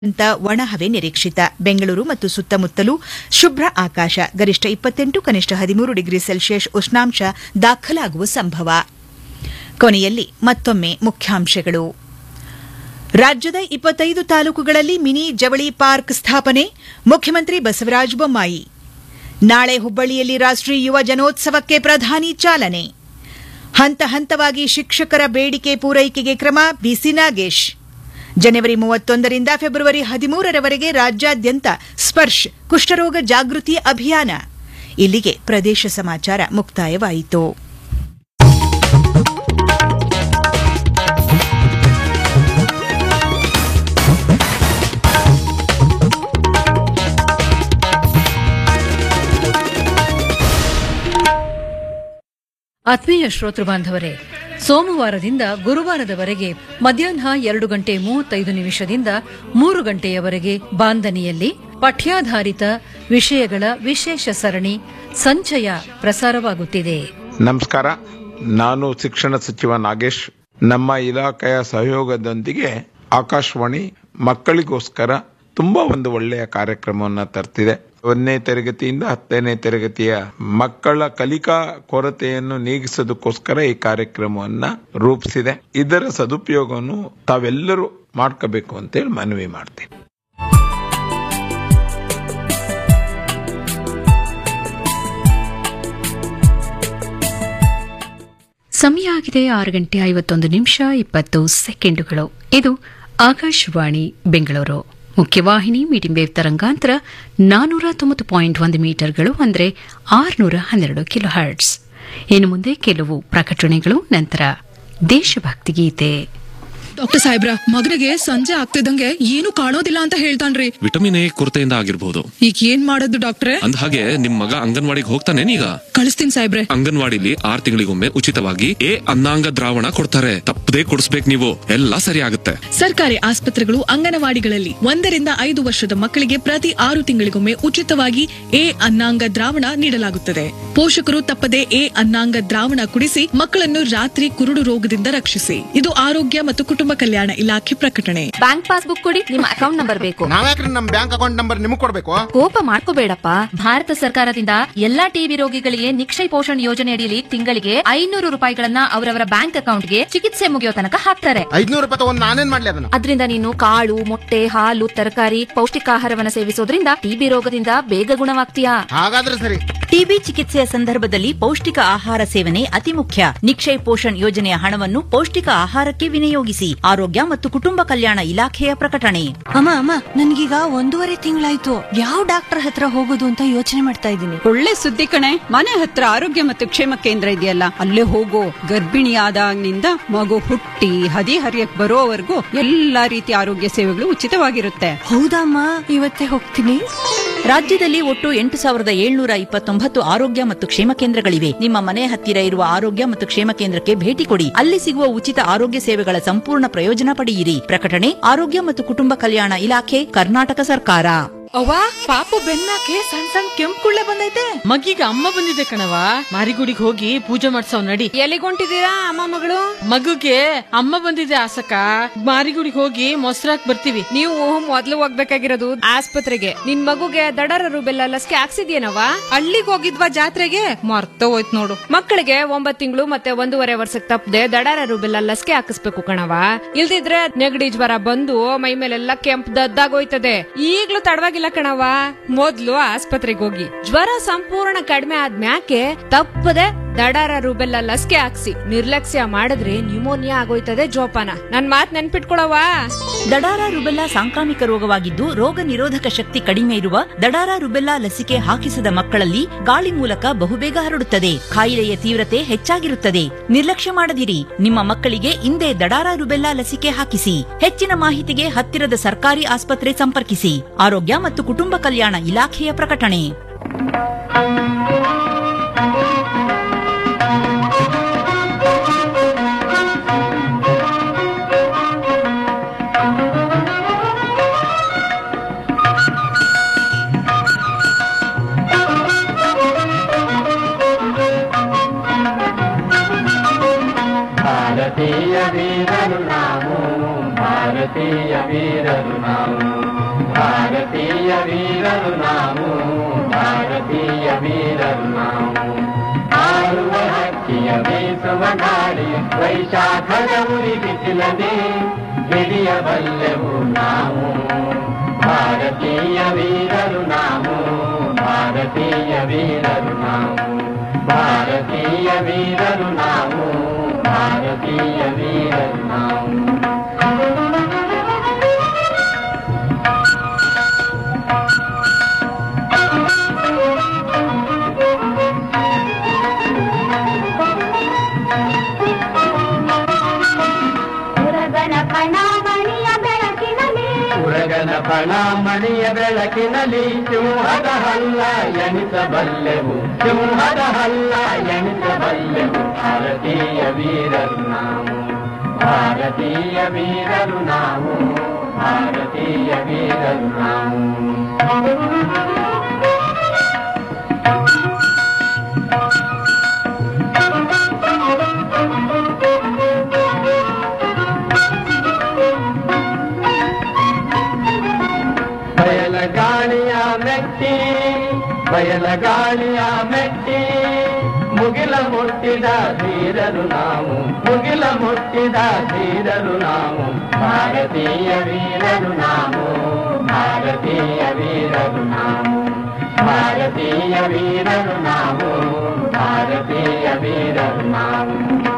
ಅಂತ ಒಣಹವೆ ನಿರೀಕ್ಷಿತ ಬೆಂಗಳೂರು ಮತ್ತು ಸುತ್ತಮುತ್ತಲೂ ಶುಭ್ರ ಆಕಾಶ ಗರಿಷ್ಠ ಇಪ್ಪತ್ತೆಂಟು ಕನಿಷ್ಠ ಹದಿಮೂರು ಡಿಗ್ರಿ ಸೆಲ್ಸಿಯಸ್ ಉಷ್ಣಾಂಶ ದಾಖಲಾಗುವ ಸಂಭವ ಕೊನೆಯಲ್ಲಿ ಮತ್ತೊಮ್ಮೆ ಮುಖ್ಯಾಂಶಗಳು ರಾಜ್ಯದ ಇಪ್ಪತ್ತೈದು ತಾಲೂಕುಗಳಲ್ಲಿ ಮಿನಿ ಜವಳಿ ಪಾರ್ಕ್ ಸ್ಥಾಪನೆ ಮುಖ್ಯಮಂತ್ರಿ ಬಸವರಾಜ ಬೊಮ್ಮಾಯಿ ನಾಳೆ ಹುಬ್ಬಳ್ಳಿಯಲ್ಲಿ ರಾಷ್ಟ್ರೀಯ ಯುವ ಜನೋತ್ಸವಕ್ಕೆ ಪ್ರಧಾನಿ ಚಾಲನೆ ಹಂತ ಹಂತವಾಗಿ ಶಿಕ್ಷಕರ ಬೇಡಿಕೆ ಪೂರೈಕೆಗೆ ಕ್ರಮ ಬಿಸಿ ನಾಗೇಶ್ ಜನವರಿ ಮೂವತ್ತೊಂದರಿಂದ ಫೆಬ್ರವರಿ ಹದಿಮೂರರವರೆಗೆ ರಾಜ್ಯಾದ್ಯಂತ ಸ್ಪರ್ಶ್ ಕುಷ್ಠರೋಗ ಜಾಗೃತಿ ಅಭಿಯಾನ ಇಲ್ಲಿಗೆ ಪ್ರದೇಶ ಸಮಾಚಾರ ಮುಕ್ತಾಯವಾಯಿತು ಆತ್ಮೀಯ ಶ್ರೋತೃ ಬಾಂಧವರೇ ಸೋಮವಾರದಿಂದ ಗುರುವಾರದವರೆಗೆ ಮಧ್ಯಾಹ್ನ ಎರಡು ಗಂಟೆ ಮೂವತ್ತೈದು ನಿಮಿಷದಿಂದ ಮೂರು ಗಂಟೆಯವರೆಗೆ ಬಾಂದನಿಯಲ್ಲಿ ಪಠ್ಯಾಧಾರಿತ ವಿಷಯಗಳ ವಿಶೇಷ ಸರಣಿ ಸಂಚಯ ಪ್ರಸಾರವಾಗುತ್ತಿದೆ ನಮಸ್ಕಾರ ನಾನು ಶಿಕ್ಷಣ ಸಚಿವ ನಾಗೇಶ್ ನಮ್ಮ ಇಲಾಖೆಯ ಸಹಯೋಗದೊಂದಿಗೆ ಆಕಾಶವಾಣಿ ಮಕ್ಕಳಿಗೋಸ್ಕರ ತುಂಬಾ ಒಂದು ಒಳ್ಳೆಯ ಕಾರ್ಯಕ್ರಮವನ್ನು ತರ್ತಿದೆ ಒಂದನೇ ತರಗತಿಯಿಂದ ಹತ್ತನೇ ತರಗತಿಯ ಮಕ್ಕಳ ಕಲಿಕಾ ಕೊರತೆಯನ್ನು ನೀಗಿಸೋದಕ್ಕೋಸ್ಕರ ಈ ಕಾರ್ಯಕ್ರಮವನ್ನ ರೂಪಿಸಿದೆ ಇದರ ಸದುಪಯೋಗವನ್ನು ತಾವೆಲ್ಲರೂ ಮಾಡ್ಕೋಬೇಕು ಅಂತೇಳಿ ಮನವಿ ಮಾಡ್ತೀನಿ ಸಮಯ ಆಗಿದೆ ಆರು ಗಂಟೆ ಐವತ್ತೊಂದು ನಿಮಿಷ ಇಪ್ಪತ್ತು ಸೆಕೆಂಡುಗಳು ಇದು ಆಕಾಶವಾಣಿ ಬೆಂಗಳೂರು ಮುಖ್ಯವಾಹಿನಿ ಮೀಡಿಯಂ ವೇವ್ ತರಂಗಾಂತರ ನಾನೂರ ತೊಂಬತ್ತು ಪಾಯಿಂಟ್ ಒಂದು ಮೀಟರ್ಗಳು ಅಂದರೆ ಆರುನೂರ ಹನ್ನೆರಡು ಕಿಲೋ ಹರ್ಟ್ಸ್ ಇನ್ನು ಮುಂದೆ ಕೆಲವು ಪ್ರಕಟಣೆಗಳು ನಂತರ ದೇಶಭಕ್ತಿ ಗೀತೆ ಡಾಕ್ಟರ್ ಸಾಹೇಬ್ರ ಮಗನಿಗೆ ಸಂಜೆ ಆಗ್ತಿದ್ದಂಗೆ ಏನು ಕಾಣೋದಿಲ್ಲ ಅಂತ ಹೇಳ್ತಾನ್ರಿ ವಿಟಮಿನ್ ಎ ಕೊರತೆಯಿಂದ ಆಗಿರ್ಬೋದು ಈಗ ಏನ್ ಮಾಡೋದು ಡಾಕ್ಟ್ರೆ ಅಂದ ಹಾಗೆ ನಿಮ್ ಮಗ ಅಂಗನವಾಡಿಗೆ ಹೋಗ್ತಾನೇನೀಗ ಕಳಿಸ್ತೀನಿ ಸಾಹೇಬ್ರೆ ಅಂಗನವಾಡಿಲಿ ಆರ್ ತಿಂಗಳಿಗೊಮ್ಮೆ ಉಚಿತವಾಗಿ ಎ ಅನ್ನಾಂಗ ದ್ರಾವಣ ಕೊಡ್ತಾರೆ ತಪ್ಪದೇ ಕೊಡಿಸ್ಬೇಕು ನೀವು ಎಲ್ಲ ಸರಿ ಆಗುತ್ತೆ ಸರ್ಕಾರಿ ಆಸ್ಪತ್ರೆಗಳು ಅಂಗನವಾಡಿಗಳಲ್ಲಿ ಒಂದರಿಂದ ಐದು ವರ್ಷದ ಮಕ್ಕಳಿಗೆ ಪ್ರತಿ ಆರು ತಿಂಗಳಿಗೊಮ್ಮೆ ಉಚಿತವಾಗಿ ಎ ಅನ್ನಾಂಗ ದ್ರಾವಣ ನೀಡಲಾಗುತ್ತದೆ ಪೋಷಕರು ತಪ್ಪದೆ ಎ ಅನ್ನಾಂಗ ದ್ರಾವಣ ಕುಡಿಸಿ ಮಕ್ಕಳನ್ನು ರಾತ್ರಿ ಕುರುಡು ರೋಗದಿಂದ ರಕ್ಷಿಸಿ ಇದು ಆರೋಗ್ಯ ಮತ್ತು ಕುಟುಂಬ ಕಲ್ಯಾಣ ಇಲಾಖೆ ಪ್ರಕಟಣೆ ಬ್ಯಾಂಕ್ ಪಾಸ್ಬುಕ್ ಕೊಡಿ ನಿಮ್ಮ ಅಕೌಂಟ್ ನಂಬರ್ ಬೇಕು ನಾವ್ಯಾಕ್ರಿ ನಮ್ ಬ್ಯಾಂಕ್ ಅಕೌಂಟ್ ನಂಬರ್ ನಿಮಗ್ ಕೊಡ್ಬೇಕು ಕೋಪ ಮಾಡ್ಕೋಬೇಡಪ್ಪ ಭಾರತ ಸರ್ಕಾರದಿಂದ ಎಲ್ಲಾ ಟಿಬಿ ರೋಗಿಗಳಿಗೆ ನಿಕ್ಷಯ ಪೋಷಣ್ ಯೋಜನೆ ಅಡಿಯಲ್ಲಿ ತಿಂಗಳಿಗೆ ಐನೂರು ರೂಪಾಯಿಗಳನ್ನ ಅವರವರ ಬ್ಯಾಂಕ್ ಅಕೌಂಟ್ಗೆ ಚಿಕಿತ್ಸೆ ಮುಗಿಯೋ ತನಕ ಹಾಕ್ತಾರೆ ಐದ್ನೂರು ರೂಪಾಯಿ ತಗೊಂಡ್ ನಾನೇನ್ ಮಾಡ್ಲಿ ಅದನ್ನ ಅದರಿಂದ ನೀನು ಕಾಳು ಮೊಟ್ಟೆ ಹಾಲು ತರಕಾರಿ ಪೌಷ್ಟಿಕಾಹಾರವನ್ನ ಸೇವಿಸೋದ್ರಿಂದ ಟಿಬಿ ರೋಗದಿಂದ ಬೇಗ ಗುಣವಾಗ್ತೀಯಾ ಹಾಗಾದ್ರೆ ಸರಿ ಟಿಬಿ ಚಿಕಿತ್ಸೆಯ ಸಂದರ್ಭದಲ್ಲಿ ಪೌಷ್ಟಿಕ ಆಹಾರ ಸೇವನೆ ಅತಿ ಮುಖ್ಯ ನಿಕ್ಷಯ್ ಪೋಷಣ್ ಯೋಜನೆಯ ಹಣವನ್ನು ಪೌಷ್ಟಿಕ ಆಹಾರಕ್ಕೆ ವಿನಿಯೋಗಿಸಿ ಆರೋಗ್ಯ ಮತ್ತು ಕುಟುಂಬ ಕಲ್ಯಾಣ ಇಲಾಖೆಯ ಪ್ರಕಟಣೆ ಅಮ್ಮ ಅಮ್ಮ ನನ್ಗೀಗ ಒಂದೂವರೆ ತಿಂಗಳಾಯ್ತು ಯಾವ ಡಾಕ್ಟರ್ ಹತ್ರ ಹೋಗೋದು ಅಂತ ಯೋಚನೆ ಮಾಡ್ತಾ ಇದ್ದೀನಿ ಒಳ್ಳೆ ಸುದ್ದಿ ಕಣೆ ಮನೆ ಹತ್ರ ಆರೋಗ್ಯ ಮತ್ತು ಕ್ಷೇಮ ಕೇಂದ್ರ ಇದೆಯಲ್ಲ ಅಲ್ಲೇ ಹೋಗೋ ಗರ್ಭಿಣಿಯಾದಾಗಿನಿಂದ ಮಗು ಹುಟ್ಟಿ ಹದಿ ಹರಿಯಕ್ ಬರೋವರೆಗೂ ಎಲ್ಲಾ ರೀತಿಯ ಆರೋಗ್ಯ ಸೇವೆಗಳು ಉಚಿತವಾಗಿರುತ್ತೆ ಹೌದಮ್ಮ ಇವತ್ತೇ ಹೋಗ್ತೀನಿ ರಾಜ್ಯದಲ್ಲಿ ಒಟ್ಟು ಎಂಟು ಸಾವಿರದ ಏಳ್ನೂರ ಇಪ್ಪತ್ತೊಂಬತ್ತು ಆರೋಗ್ಯ ಮತ್ತು ಕ್ಷೇಮ ಕೇಂದ್ರಗಳಿವೆ ನಿಮ್ಮ ಮನೆ ಹತ್ತಿರ ಇರುವ ಆರೋಗ್ಯ ಮತ್ತು ಕ್ಷೇಮ ಕೇಂದ್ರಕ್ಕೆ ಭೇಟಿ ಕೊಡಿ ಅಲ್ಲಿ ಸಿಗುವ ಉಚಿತ ಆರೋಗ್ಯ ಸೇವೆಗಳ ಸಂಪೂರ್ಣ ಪ್ರಯೋಜನ ಪಡೆಯಿರಿ ಪ್ರಕಟಣೆ ಆರೋಗ್ಯ ಮತ್ತು ಕುಟುಂಬ ಕಲ್ಯಾಣ ಇಲಾಖೆ ಕರ್ನಾಟಕ ಸರ್ಕಾರ ಅವ್ವ ಪಾಪು ಬೆನ್ನಾಕೆ ಸಣ್ಣ ಸಣ್ಣ ಕೆಂಪು ಕುಳ್ಳೆ ಬಂದೈತೆ ಮಗಿಗೆ ಅಮ್ಮ ಬಂದಿದೆ ಕಣವ ಮಾರಿಗುಡಿಗೆ ಹೋಗಿ ಪೂಜೆ ಮಾಡ್ಸವ್ ನಡಿ ಎಲ್ಲಿಗೊಂಟಿದ್ದೀರಾ ಅಮ್ಮ ಮಗಳು ಮಗುಗೆ ಅಮ್ಮ ಬಂದಿದೆ ಆಸಕ ಮಾರಿಗುಡಿಗೆ ಹೋಗಿ ಮೊಸರಾಕ್ ಬರ್ತೀವಿ ನೀವು ಮೊದ್ಲು ಹೋಗ್ಬೇಕಾಗಿರೋದು ಆಸ್ಪತ್ರೆಗೆ ನಿನ್ ಮಗುಗೆ ದಡರ ರುಬೆಲ್ಲ ಲಸಿಕೆ ಹಾಕ್ಸಿದ್ಯೇನವ ಅಲ್ಲಿಗೆ ಹೋಗಿದ್ವಾ ಜಾತ್ರೆಗೆ ಮರ್ತ ಹೋಯ್ತು ನೋಡು ಮಕ್ಕಳಿಗೆ ಒಂಬತ್ ತಿಂಗಳು ಮತ್ತೆ ಒಂದೂವರೆ ವರ್ಷಕ್ಕೆ ತಪ್ಪದೆ ದಡರ ರುಬೆಲ್ಲ ಲಸಿಕೆ ಹಾಕಿಸ್ಬೇಕು ಕಣವ ಇಲ್ದಿದ್ರೆ ನೆಗಡಿ ಜ್ವರ ಬಂದು ಮೈ ಮೇಲೆಲ್ಲ ಕೆಂಪು ದದ್ದಾಗೋಯ್ತದೆ ಈಗ್ಲೂ ತಡವಾಗಿಲ್ಲ ಕಣವ ಮೊದ್ಲು ಆಸ್ಪತ್ರೆಗೆ ಹೋಗಿ ಜ್ವರ ಸಂಪೂರ್ಣ ಕಡಿಮೆ ಆದ್ಮ್ಯಾಕೆ ತಪ್ಪದೆ ದಡಾರ ರುಬೆಲ್ಲ ಲಸಿಕೆ ಹಾಕ್ಸಿ ನಿರ್ಲಕ್ಷ್ಯ ಮಾಡಿದ್ರೆ ನ್ಯೂಮೋನಿಯಾ ಆಗೋಯ್ತದೆ ಜೋಪಾನ ನನ್ ಮಾತ್ ನೆನ್ಪಿಟ್ಕೊಳವ ದಡಾರ ರುಬೆಲ್ಲಾ ಸಾಂಕ್ರಾಮಿಕ ರೋಗವಾಗಿದ್ದು ರೋಗ ನಿರೋಧಕ ಶಕ್ತಿ ಕಡಿಮೆ ಇರುವ ದಡಾರ ರುಬೆಲ್ಲಾ ಲಸಿಕೆ ಹಾಕಿಸದ ಮಕ್ಕಳಲ್ಲಿ ಗಾಳಿ ಮೂಲಕ ಬಹುಬೇಗ ಹರಡುತ್ತದೆ ಕಾಯಿಲೆಯ ತೀವ್ರತೆ ಹೆಚ್ಚಾಗಿರುತ್ತದೆ ನಿರ್ಲಕ್ಷ್ಯ ಮಾಡದಿರಿ ನಿಮ್ಮ ಮಕ್ಕಳಿಗೆ ಇಂದೇ ದಡಾರ ರುಬೆಲ್ಲಾ ಲಸಿಕೆ ಹಾಕಿಸಿ ಹೆಚ್ಚಿನ ಮಾಹಿತಿಗೆ ಹತ್ತಿರದ ಸರ್ಕಾರಿ ಆಸ್ಪತ್ರೆ ಸಂಪರ್ಕಿಸಿ ಆರೋಗ್ಯ ಮತ್ತು ಕುಟುಂಬ ಕಲ್ಯಾಣ ಇಲಾಖೆಯ ಪ್ರಕಟಣೆ ಭಾರತೀಯ ವೀರರು ನಾವು ಭಾರತೀಯ ವೀರರು ನಾವು ಬಯಸುವ ಗಾಳಿ ವೈಶಾಖದ ಉರಿ ಬಿಸಿಲದೆ ಹಿಡಿಯಬಲ್ಲೆವು ನಾವು ಭಾರತೀಯ ವೀರರು ನಾವು ಭಾರತೀಯ ವೀರರು ನಾವು ಭಾರತೀಯ ವೀರರು ನಾವು ಭಾರತೀಯ ವೀರರು ನಾವು ಉರಗನ ಕಣಾಮಣಿಯ ಬೆಳಕಿನಲ್ಲಿ ಉರಗನ ಫಣಾಮಣಿಯ ಬೆಳಕಿನಲ್ಲಿ ಸಿಂಹದ ಹಲ್ಲ ಎಣಿಸಬಲ್ಲೆವು ಸಿಂಹದ ಹಲ್ಲ ಎಣಿಸಬಲ್ಲೆವು ಭಾರತೀಯ ವೀರರು ನಾವು ಭಾರತೀಯ ವೀರರು ನಾವು ಭಾರತೀಯ ವೀರರು ನಾವು ಬಯಲಗಾಳಿಯ ಮೆಟ್ಟಿ ಬಯಲಗಾಳಿಯ ಮೆಟ್ಟಿ ಮುಗಿಲ ಮುಟ್ಟಿದ ಧೀರರು ನಾವು ಮುಗಿಲ ಮುಟ್ಟಿದ ಧೀರರು ನಾವು ಭಾರತೀಯ ವೀರರು ನಾವು ಭಾರತೀಯ ವೀರರು ನಾವು ಭಾರತೀಯ ವೀರರು ನಾವು ಭಾರತೀಯ ವೀರರು ನಾವು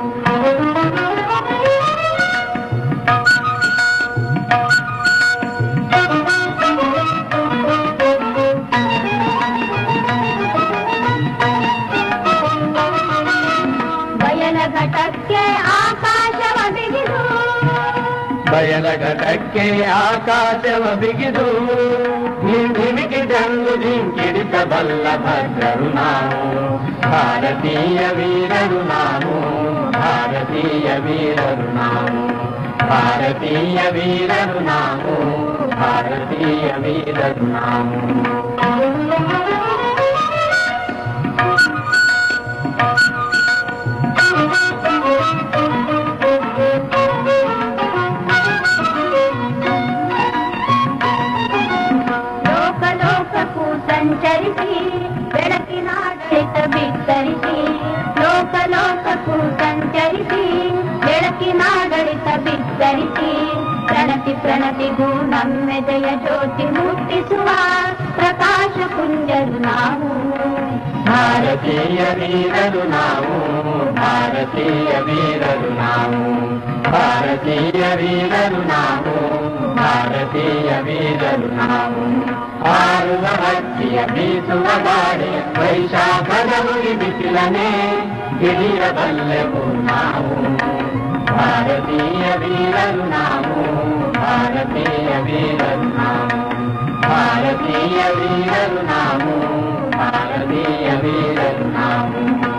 ಬಯಲ ಘಟಕ್ಕೆ ಆಕಾಶವ ಬಿಗಿದು ಬಯಲಘಟಕ್ಕೆ ಆಕಾಶವ ಬಿಗಿದು ಧಿಮಿಕಿದಂದು ಧಿಂಕಿಡಿಸಬಲ್ಲ ಭದ್ರರು ನಾವು ಭಾರತೀಯ ವೀರರು ನಾವು ಭಾರತೀಯ ವೀರರು ನಾವು ಭಾರತೀಯ ವೀರರು ನಾವು ಭಾರತೀಯ ವೀರರು ನಾವು ಲೋಕ ಲೋಕಕ್ಕೂ ಸಂಚರಿಸಿ ಬೆಳಕಿನ ಆಡಳಿತ ಬಿತ್ತರಿಸಿ ಲೋಕ ಲೋಕಕ್ಕೂ ಸಂಚರಿಸಿ ಬೆಳಕಿನ ಆಡಳಿತ ಬಿತ್ತರಿಸಿ ಪ್ರಣತಿ ಪ್ರಣತಿಗೂ ನಮ್ಮೆದೆಯ ಜ್ಯೋತಿ ಮುಟ್ಟಿಸುವ ಪ್ರಕಾಶ ಪುಂಜರು ನಾವು ಭಾರತೀಯ ವೀರರು ನಾವು ಭಾರತೀಯ ವೀರರು ನಾವು ಭಾರತೀಯ ವೀರರು ನಾವು ಭಾರತೀಯ ವೀರರು ನಾವು ಆರುವ ಹಕ್ಕಿಯ ಬೀಸುವ ಗಾಳಿ ವೈಶಾಖದ ಮುಗಿ ಬಿಸಿಲನೆ ಹಿಡಿಯಬಲ್ಲೆವು ನಾವು ಭಾರತೀಯ ವೀರರು ನಾವು ಭಾರತೀಯ ವೀರರು ನಾವು ಭಾರತೀಯ ವೀರರು ನಾವು ಭಾರತೀಯ ವೀರರು ನಾವು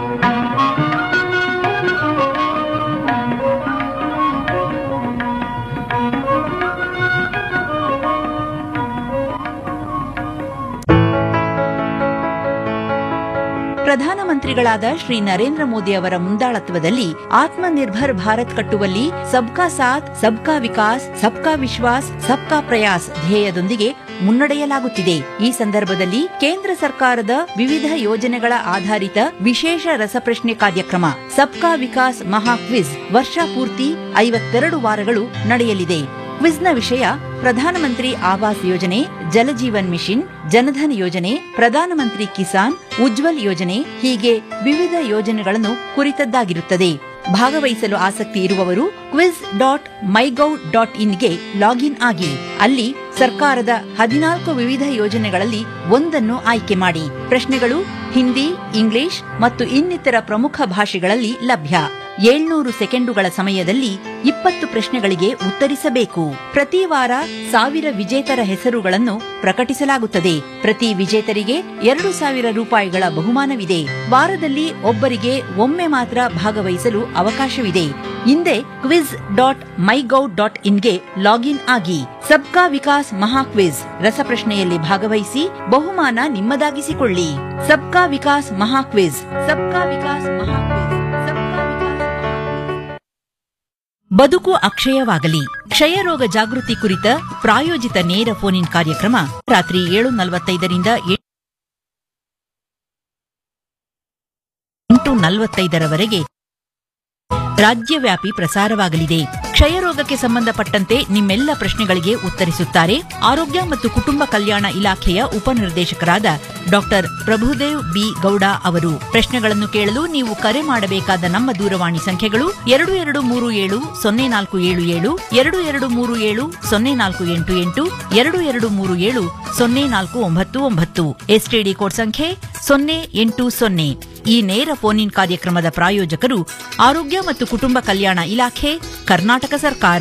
ಪ್ರಧಾನಮಂತ್ರಿಗಳಾದ ಶ್ರೀ ನರೇಂದ್ರ ಮೋದಿ ಅವರ ಮುಂದಾಳತ್ವದಲ್ಲಿ ಆತ್ಮನಿರ್ಭರ್ ಭಾರತ್ ಕಟ್ಟುವಲ್ಲಿ ಸಬ್ಕಾ ಸಾಥ್ ಸಬ್ಕಾ ವಿಕಾಸ್ ಸಬ್ಕಾ ವಿಶ್ವಾಸ್ ಸಬ್ಕಾ ಪ್ರಯಾಸ್ ಧ್ಯೇಯದೊಂದಿಗೆ ಮುನ್ನಡೆಯಲಾಗುತ್ತಿದೆ ಈ ಸಂದರ್ಭದಲ್ಲಿ ಕೇಂದ್ರ ಸರ್ಕಾರದ ವಿವಿಧ ಯೋಜನೆಗಳ ಆಧಾರಿತ ವಿಶೇಷ ರಸಪ್ರಶ್ನೆ ಕಾರ್ಯಕ್ರಮ ಸಬ್ಕಾ ವಿಕಾಸ್ ಮಹಾ ಕ್ವಿಜ್ ವರ್ಷ ಪೂರ್ತಿ ಐವತ್ತೆರಡು ವಾರಗಳು ನಡೆಯಲಿದೆ ಕ್ವಿಜ್ನ ವಿಷಯ ಪ್ರಧಾನಮಂತ್ರಿ ಆವಾಸ್ ಯೋಜನೆ ಜಲಜೀವನ್ ಮಿಷನ್ ಜನಧನ್ ಯೋಜನೆ ಪ್ರಧಾನಮಂತ್ರಿ ಕಿಸಾನ್ ಉಜ್ವಲ್ ಯೋಜನೆ ಹೀಗೆ ವಿವಿಧ ಯೋಜನೆಗಳನ್ನು ಕುರಿತದ್ದಾಗಿರುತ್ತದೆ ಭಾಗವಹಿಸಲು ಆಸಕ್ತಿ ಇರುವವರು ಕ್ವಿಜ್ ಡಾಟ್ ಮೈಗೌ ಡಾಟ್ ಇನ್ಗೆ ಲಾಗಿನ್ ಆಗಿ ಅಲ್ಲಿ ಸರ್ಕಾರದ ಹದಿನಾಲ್ಕು ವಿವಿಧ ಯೋಜನೆಗಳಲ್ಲಿ ಒಂದನ್ನು ಆಯ್ಕೆ ಮಾಡಿ ಪ್ರಶ್ನೆಗಳು ಹಿಂದಿ ಇಂಗ್ಲಿಷ್ ಮತ್ತು ಇನ್ನಿತರ ಪ್ರಮುಖ ಭಾಷೆಗಳಲ್ಲಿ ಲಭ್ಯ ಏಳ್ನೂರು ಸೆಕೆಂಡುಗಳ ಸಮಯದಲ್ಲಿ ಇಪ್ಪತ್ತು ಪ್ರಶ್ನೆಗಳಿಗೆ ಉತ್ತರಿಸಬೇಕು ಪ್ರತಿ ವಾರ ಸಾವಿರ ವಿಜೇತರ ಹೆಸರುಗಳನ್ನು ಪ್ರಕಟಿಸಲಾಗುತ್ತದೆ ಪ್ರತಿ ವಿಜೇತರಿಗೆ ಎರಡು ಸಾವಿರ ರೂಪಾಯಿಗಳ ಬಹುಮಾನವಿದೆ ವಾರದಲ್ಲಿ ಒಬ್ಬರಿಗೆ ಒಮ್ಮೆ ಮಾತ್ರ ಭಾಗವಹಿಸಲು ಅವಕಾಶವಿದೆ ಹಿಂದೆ ಕ್ವಿಜ್ ಡಾಟ್ ಮೈಗೌ ಡಾಟ್ ಇನ್ಗೆ ಲಾಗಿನ್ ಆಗಿ ಸಬ್ಕಾ ವಿಕಾಸ್ ಮಹಾ ಕ್ವಿಜ್ ರಸಪ್ರಶ್ನೆಯಲ್ಲಿ ಭಾಗವಹಿಸಿ ಬಹುಮಾನ ನಿಮ್ಮದಾಗಿಸಿಕೊಳ್ಳಿ ಸಬ್ಕಾ ವಿಕಾಸ್ ಮಹಾ ಕ್ವಿಜ್ ಸಬ್ಕಾ ವಿಕಾಸ್ ಮಹಾ ಕ್ವಿಜ್ ಬದುಕು ಅಕ್ಷಯವಾಗಲಿ ಕ್ಷಯರೋಗ ಜಾಗೃತಿ ಕುರಿತ ಪ್ರಾಯೋಜಿತ ನೇರ ಫೋನ್ ಇನ್ ಕಾರ್ಯಕ್ರಮ ರಾತ್ರಿ ಏಳು ನಲವತ್ತೈದರಿಂದ ಎಂಟು ನಲವತ್ತೈದರವರೆಗೆ ರಾಜ್ಯವ್ಯಾಪಿ ಪ್ರಸಾರವಾಗಲಿದೆ ಕ್ಷಯರೋಗಕ್ಕೆ ಸಂಬಂಧಪಟ್ಟಂತೆ ನಿಮ್ಮೆಲ್ಲ ಪ್ರಶ್ನೆಗಳಿಗೆ ಉತ್ತರಿಸುತ್ತಾರೆ ಆರೋಗ್ಯ ಮತ್ತು ಕುಟುಂಬ ಕಲ್ಯಾಣ ಇಲಾಖೆಯ ಉಪನಿರ್ದೇಶಕರಾದ ಡಾಕ್ಟರ್ ಪ್ರಭುದೇವ್ ಬಿ ಗೌಡ ಅವರು ಪ್ರಶ್ನೆಗಳನ್ನು ಕೇಳಲು ನೀವು ಕರೆ ಮಾಡಬೇಕಾದ ನಮ್ಮ ದೂರವಾಣಿ ಸಂಖ್ಯೆಗಳು ಎರಡು ಎರಡು ಮೂರು ಏಳು ಸೊನ್ನೆ ನಾಲ್ಕು ಏಳು ಏಳು ಎರಡು ಎರಡು ಮೂರು ಏಳು ಸೊನ್ನೆ ನಾಲ್ಕು ಎಂಟು ಎಂಟು ಎರಡು ಎರಡು ಮೂರು ಏಳು ಸೊನ್ನೆ ನಾಲ್ಕು ಒಂಬತ್ತು ಒಂಬತ್ತು ಎಸ್ಟಿಡಿ ಕೋಡ್ ಸಂಖ್ಯೆ ಸೊನ್ನೆ ಎಂಟು ಸೊನ್ನೆ ಈ ನೇರ ಫೋನ್ ಇನ್ ಕಾರ್ಯಕ್ರಮದ ಪ್ರಾಯೋಜಕರು ಆರೋಗ್ಯ ಮತ್ತು ಕುಟುಂಬ ಕಲ್ಯಾಣ ಇಲಾಖೆ ಕರ್ನಾಟಕ ಸರ್ಕಾರ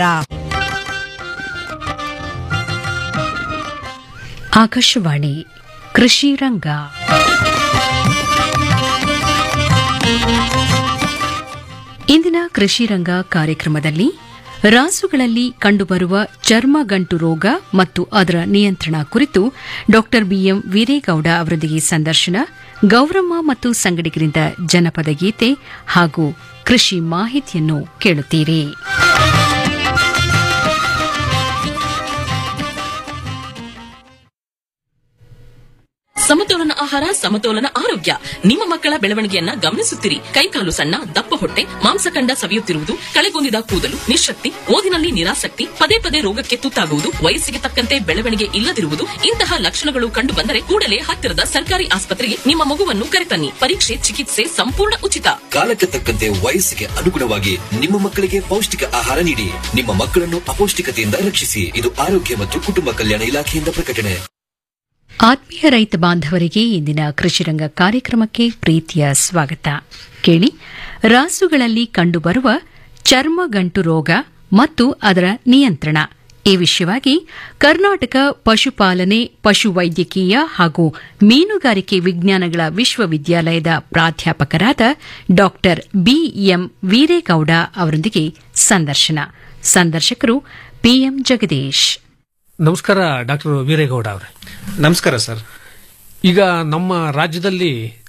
ಆಕಾಶವಾಣಿ ಕೃಷಿ ರಂಗ ಇಂದಿನ ಕೃಷಿ ರಂಗ ಕಾರ್ಯಕ್ರಮದಲ್ಲಿ ರಾಸುಗಳಲ್ಲಿ ಕಂಡುಬರುವ ಚರ್ಮಗಂಟು ರೋಗ ಮತ್ತು ಅದರ ನಿಯಂತ್ರಣ ಕುರಿತು ಡಾಕ್ಟರ್ ಬಿಎಂ ವೀರೇಗೌಡ ಅವರೊಂದಿಗೆ ಸಂದರ್ಶನ ಗೌರಮ್ಮ ಮತ್ತು ಸಂಗಡಿಗರಿಂದ ಜನಪದ ಗೀತೆ ಹಾಗೂ ಕೃಷಿ ಮಾಹಿತಿಯನ್ನು ಕೇಳುತ್ತೀರಿ ಸಮತೋಲನ ಆಹಾರ ಸಮತೋಲನ ಆರೋಗ್ಯ ನಿಮ್ಮ ಮಕ್ಕಳ ಬೆಳವಣಿಗೆಯನ್ನ ಗಮನಿಸುತ್ತಿರಿ ಕೈಕಾಲು ಸಣ್ಣ ದಪ್ಪ ಹೊಟ್ಟೆ ಮಾಂಸಖಂಡ ಸವಿಯುತ್ತಿರುವುದು ಕಳೆಗೊಂದಿದ ಕೂದಲು ನಿಶಕ್ತಿ ಓದಿನಲ್ಲಿ ನಿರಾಸಕ್ತಿ ಪದೇ ಪದೇ ರೋಗಕ್ಕೆ ತುತ್ತಾಗುವುದು ವಯಸ್ಸಿಗೆ ತಕ್ಕಂತೆ ಬೆಳವಣಿಗೆ ಇಲ್ಲದಿರುವುದು ಇಂತಹ ಲಕ್ಷಣಗಳು ಕಂಡು ಬಂದರೆ ಕೂಡಲೇ ಹತ್ತಿರದ ಸರ್ಕಾರಿ ಆಸ್ಪತ್ರೆಗೆ ನಿಮ್ಮ ಮಗುವನ್ನು ಕರೆತನ್ನಿ ಪರೀಕ್ಷೆ ಚಿಕಿತ್ಸೆ ಸಂಪೂರ್ಣ ಉಚಿತ ಕಾಲಕ್ಕೆ ತಕ್ಕಂತೆ ವಯಸ್ಸಿಗೆ ಅನುಗುಣವಾಗಿ ನಿಮ್ಮ ಮಕ್ಕಳಿಗೆ ಪೌಷ್ಟಿಕ ಆಹಾರ ನೀಡಿ ನಿಮ್ಮ ಮಕ್ಕಳನ್ನು ಅಪೌಷ್ಟಿಕತೆಯಿಂದ ರಕ್ಷಿಸಿ ಇದು ಆರೋಗ್ಯ ಮತ್ತು ಕುಟುಂಬ ಕಲ್ಯಾಣ ಇಲಾಖೆಯಿಂದ ಪ್ರಕಟಣೆ ಆತ್ಮೀಯ ರೈತ ಬಾಂಧವರಿಗೆ ಇಂದಿನ ಕೃಷಿರಂಗ ಕಾರ್ಯಕ್ರಮಕ್ಕೆ ಪ್ರೀತಿಯ ಸ್ವಾಗತ ಕೇಳಿ ರಾಸುಗಳಲ್ಲಿ ಕಂಡುಬರುವ ಚರ್ಮಗಂಟು ರೋಗ ಮತ್ತು ಅದರ ನಿಯಂತ್ರಣ ಈ ವಿಷಯವಾಗಿ ಕರ್ನಾಟಕ ಪಶುಪಾಲನೆ ಪಶುವೈದ್ಯಕೀಯ ಹಾಗೂ ಮೀನುಗಾರಿಕೆ ವಿಜ್ಞಾನಗಳ ವಿಶ್ವವಿದ್ಯಾಲಯದ ಪ್ರಾಧ್ಯಾಪಕರಾದ ಡಾ ಬಿಎಂ ವೀರೇಗೌಡ ಅವರೊಂದಿಗೆ ಸಂದರ್ಶನ ಸಂದರ್ಶಕರು ಪಿಎಂ ಜಗದೀಶ್ ನಮಸ್ಕಾರ ಡಾಕ್ಟರ್ ವೀರೇಗೌಡ ಅವರೇ ನಮಸ್ಕಾರ ಸರ್ ಈಗ ನಮ್ಮ ರಾಜ್ಯದಲ್ಲಿ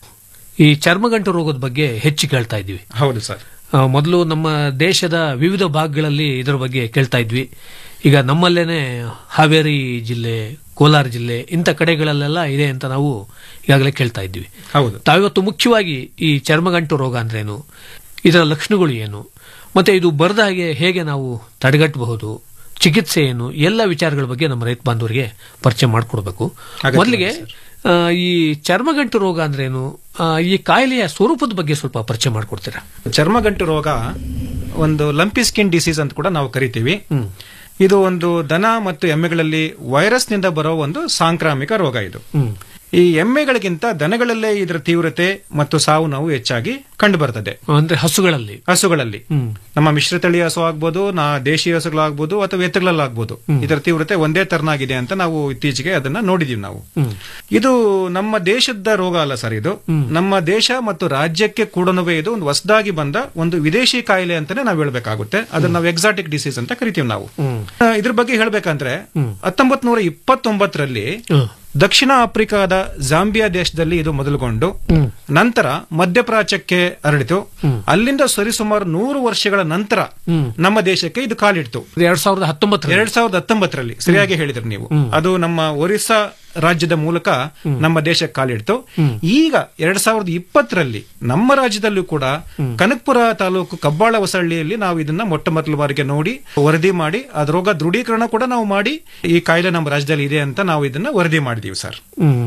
ಈ ಚರ್ಮಗಂಟು ರೋಗದ ಬಗ್ಗೆ ಹೆಚ್ಚು ಕೇಳ್ತಾ ಇದ್ವಿ ಹೌದು ಸರ್ ಮೊದಲು ನಮ್ಮ ದೇಶದ ವಿವಿಧ ಭಾಗಗಳಲ್ಲಿ ಇದರ ಬಗ್ಗೆ ಕೇಳ್ತಾ ಇದ್ವಿ ಈಗ ನಮ್ಮಲ್ಲೇನೆ ಹಾವೇರಿ ಜಿಲ್ಲೆ ಕೋಲಾರ ಜಿಲ್ಲೆ ಇಂಥ ಕಡೆಗಳಲ್ಲೆಲ್ಲ ಇದೆ ಅಂತ ನಾವು ಈಗಾಗಲೇ ಕೇಳ್ತಾ ಇದ್ವಿ ಹೌದು ತಾವಿವತ್ತು ಮುಖ್ಯವಾಗಿ ಈ ಚರ್ಮಗಂಟು ರೋಗ ಅಂದ್ರೇನು ಇದರ ಲಕ್ಷಣಗಳು ಏನು ಮತ್ತೆ ಇದು ಬರದ ಹಾಗೆ ಹೇಗೆ ನಾವು ತಡೆಗಟ್ಟಬಹುದು ಚಿಕಿತ್ಸೆ ಏನು ಎಲ್ಲ ವಿಚಾರಗಳ ಬಗ್ಗೆ ನಮ್ಮ ರೈತ ಬಾಂಧವರಿಗೆ ಪರಿಚಯ ಮಾಡಿಕೊಡ್ಬೇಕು ಅಗತ್ಯ ಮೊದಲಿಗೆ ಆ, ಈ ಚರ್ಮಗಂಟು ರೋಗ ಅಂದ್ರೇನು ಆ, ಈ ಕಾಯಿಲೆಯ ಸ್ವರೂಪದ ಬಗ್ಗೆ ಸ್ವಲ್ಪ ಪರಿಚಯ ಮಾಡಿಕೊಡ್ತೀರಾ ಚರ್ಮಗಂಟು ರೋಗ ಒಂದು ಲಂಪಿ ಸ್ಕಿನ್ ಡಿಸೀಸ್ ಅಂತ ಕೂಡ ನಾವು ಕರಿತೀವಿ ಇದು ಒಂದು ದನ ಮತ್ತು ಎಮ್ಮೆಗಳಲ್ಲಿ ವೈರಸ್ನಿಂದ ಬರೋ ಒಂದು ಸಾಂಕ್ರಾಮಿಕ ರೋಗ ಇದು ಈ ಎಮ್ಮೆಗಳಿಗಿಂತ ದನಗಳಲ್ಲೇ ಇದರ ತೀವ್ರತೆ ಮತ್ತು ಸಾವು ನೋವು ಹೆಚ್ಚಾಗಿ ಕಂಡು ಬರ್ತದೆ ಅಂದ್ರೆ ಹಸುಗಳಲ್ಲಿ ಹಸುಗಳಲ್ಲಿ ನಮ್ಮ ಮಿಶ್ರತಳಿ ಹಸು ಆಗ್ಬೋದು ನಾ ದೇಶೀಯ ಹಸುಗಳಾಗ್ಬೋದು ಅಥವಾ ಎತ್ತುಗಳಲ್ಲಾಗ್ಬೋದು ಇದರ ತೀವ್ರತೆ ಒಂದೇ ತರನಾಗಿದೆ ಅಂತ ನಾವು ಇತ್ತೀಚೆಗೆ ಅದನ್ನ ನೋಡಿದೀವಿ ನಾವು ಇದು ನಮ್ಮ ದೇಶದ ರೋಗ ಅಲ್ಲ ಸರ್ ಇದು ನಮ್ಮ ದೇಶ ಮತ್ತು ರಾಜ್ಯಕ್ಕೆ ಕೂಡ ಇದು ಒಂದು ಹೊಸದಾಗಿ ಬಂದ ಒಂದು ವಿದೇಶಿ ಕಾಯಿಲೆ ಅಂತಾನೆ ನಾವು ಹೇಳ್ಬೇಕಾಗುತ್ತೆ ಅದನ್ನ ನಾವು ಎಕ್ಸಾಟಿಕ್ ಡಿಸೀಸ್ ಅಂತ ಕರಿತೀವಿ ನಾವು ಆ, ಇದ್ರ ಬಗ್ಗೆ ಹೇಳ್ಬೇಕಂದ್ರೆ ಹತ್ತೊಂಬತ್ ನೂರ ಇಪ್ಪತ್ತೊಂಬತ್ತರಲ್ಲಿ ದಕ್ಷಿಣ ಆಫ್ರಿಕಾದ ಜಾಂಬಿಯಾ ದೇಶದಲ್ಲಿ ಇದು ಮೊದಲುಗೊಂಡು ನಂತರ ಮಧ್ಯಪ್ರಾಚ್ಯಕ್ಕೆ ಹರಡಿತು ಅಲ್ಲಿಂದ ಸರಿಸುಮಾರು ನೂರು ವರ್ಷಗಳ ನಂತರ ನಮ್ಮ ದೇಶಕ್ಕೆ ಇದು ಕಾಲಿಡ್ತು ಎರಡ್ ಸಾವಿರದ ಹತ್ತೊಂಬತ್ತು ಎರಡ್ ಸಾವಿರದ ಹತ್ತೊಂಬತ್ತರಲ್ಲಿ ಸರಿಯಾಗಿ ಹೇಳಿದ್ರಿ ನೀವು ಅದು ನಮ್ಮ ಒರಿಸ್ಸಾ ರಾಜ್ಯದ ಮೂಲಕ ನಮ್ಮ ದೇಶಕ್ಕೆ ಕಾಲಿಡ್ತು ಈಗ ಎರಡ್ ಸಾವಿರದ ಇಪ್ಪತ್ತರಲ್ಲಿ ನಮ್ಮ ರಾಜ್ಯದಲ್ಲೂ ಕೂಡ ಕನಕಪುರ ತಾಲೂಕು ಕಬ್ಬಾಳ ಹೊಸಳ್ಳಿಯಲ್ಲಿ ನಾವು ಇದನ್ನ ಮೊಟ್ಟ ಮೊದಲ ಬಾರಿಗೆ ನೋಡಿ ವರದಿ ಮಾಡಿ ಅದ ರೋಗ ದೃಢೀಕರಣ ಕೂಡ ನಾವು ಮಾಡಿ ಈ ಕಾಯಿಲೆ ನಮ್ಮ ರಾಜ್ಯದಲ್ಲಿ ಇದೆ ಅಂತ ನಾವು ಇದನ್ನ ವರದಿ ಮಾಡಿದೀವಿ ಸರ್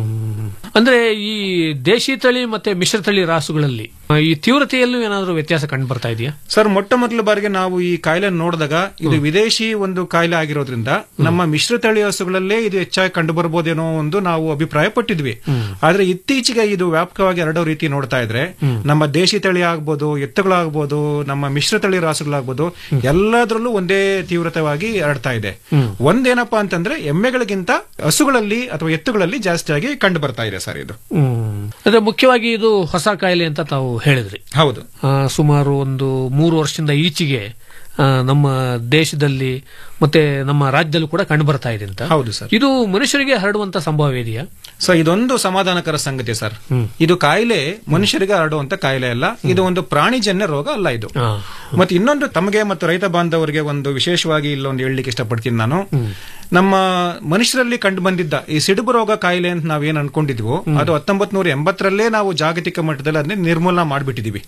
ಅಂದ್ರೆ ಈ ದೇಶಿ ತಳಿ ಮತ್ತೆ ಮಿಶ್ರ ತಳಿ ರಾಸುಗಳಲ್ಲಿ ಆ, ಈ ತೀವ್ರತೆಯಲ್ಲೂ ಏನಾದರೂ ವ್ಯತ್ಯಾಸ ಕಂಡು ಬರ್ತಾ ಇದೆಯಾ ಸರ್ ಮೊಟ್ಟ ಮೊದಲ ಬಾರಿಗೆ ನಾವು ಈ ಕಾಯಿಲೆ ನೋಡಿದಾಗ ಇದು ವಿದೇಶಿ ಒಂದು ಕಾಯಿಲೆ ಆಗಿರೋದ್ರಿಂದ ನಮ್ಮ ಮಿಶ್ರತಳಿ ಹಸುಗಳಲ್ಲೇ ಇದು ಹೆಚ್ಚಾಗಿ ಕಂಡು ಬರ್ಬೋದೇನೋ ಒಂದು ನಾವು ಅಭಿಪ್ರಾಯ ಪಟ್ಟಿದ್ವಿ ಆದ್ರೆ ಇತ್ತೀಚೆಗೆ ಇದು ವ್ಯಾಪಕವಾಗಿ ಹರಡೋ ರೀತಿ ನೋಡ್ತಾ ಇದ್ರೆ ನಮ್ಮ ದೇಶಿ ತಳಿ ಆಗ್ಬೋದು ಎತ್ತುಗಳಾಗ್ಬೋದು ನಮ್ಮ ಮಿಶ್ರತಳಿ ರಾಸುಗಳಾಗ್ಬೋದು ಎಲ್ಲದರಲ್ಲೂ ಒಂದೇ ತೀವ್ರತವಾಗಿ ಹರಡ್ತಾ ಇದೆ ಒಂದೇನಪ್ಪಾ ಅಂತಂದ್ರೆ ಎಮ್ಮೆಗಳಿಗಿಂತ ಹಸುಗಳಲ್ಲಿ ಅಥವಾ ಎತ್ತುಗಳಲ್ಲಿ ಜಾಸ್ತಿಯಾಗಿ ಕಂಡು ಬರ್ತಾ ಇದೆ ಸರ್ ಇದು ಅಂದ್ರೆ ಮುಖ್ಯವಾಗಿ ಇದು ಹೊಸ ಕಾಯಿಲೆ ಅಂತ ತಾವು ಹೇಳಿದ್ರಿ ಹೌದು ಆ, ಸುಮಾರು ಒಂದು ಮೂರು ವರ್ಷದಿಂದ ಈಚೆಗೆ ಆ, ನಮ್ಮ ದೇಶದಲ್ಲಿ ಮತ್ತೆ ನಮ್ಮ ರಾಜ್ಯದಲ್ಲೂ ಕೂಡ ಕಂಡು ಬರ್ತಾ ಇದೆ ಅಂತ ಹೌದು ಸರ್ ಇದು ಮನುಷ್ಯರಿಗೆ ಹರಡುವಂತ ಸಂಭವ ಇದೆಯಾ ಸೊ ಇದೊಂದು ಸಮಾಧಾನಕರ ಸಂಗತಿ ಸರ್ ಇದು ಕಾಯಿಲೆ ಮನುಷ್ಯರಿಗೆ ಹರಡುವಂತ ಕಾಯಿಲೆ ಅಲ್ಲ ಇದು ಒಂದು ಪ್ರಾಣಿಜನ್ಯ ರೋಗ ಅಲ್ಲ ಇದು ಮತ್ತೆ ಇನ್ನೊಂದು ತಮಗೆ ಮತ್ತು ರೈತ ಬಾಂಧವರಿಗೆ ಒಂದು ವಿಶೇಷವಾಗಿ ಇಲ್ಲೊಂದು ಹೇಳಲಿಕ್ಕೆ ಇಷ್ಟಪಡ್ತೀನಿ ನಾನು ನಮ್ಮ ಮನುಷ್ಯರಲ್ಲಿ ಕಂಡು ಬಂದಿದ್ದ ಈ ಸಿಡುಬು ರೋಗ ಕಾಯಿಲೆ ಅಂತ ನಾವೇನ್ ಅನ್ಕೊಂಡಿದ್ವು ಅದು ಹತ್ತೊಂಬತ್ ನೂರ ಎಂಬತ್ತರಲ್ಲೇ ನಾವು ಜಾಗತಿಕ ಮಟ್ಟದಲ್ಲಿ ಅದನ್ನ ನಿರ್ಮೂಲನ ಮಾಡ್ಬಿಟ್ಟಿದೀವಿ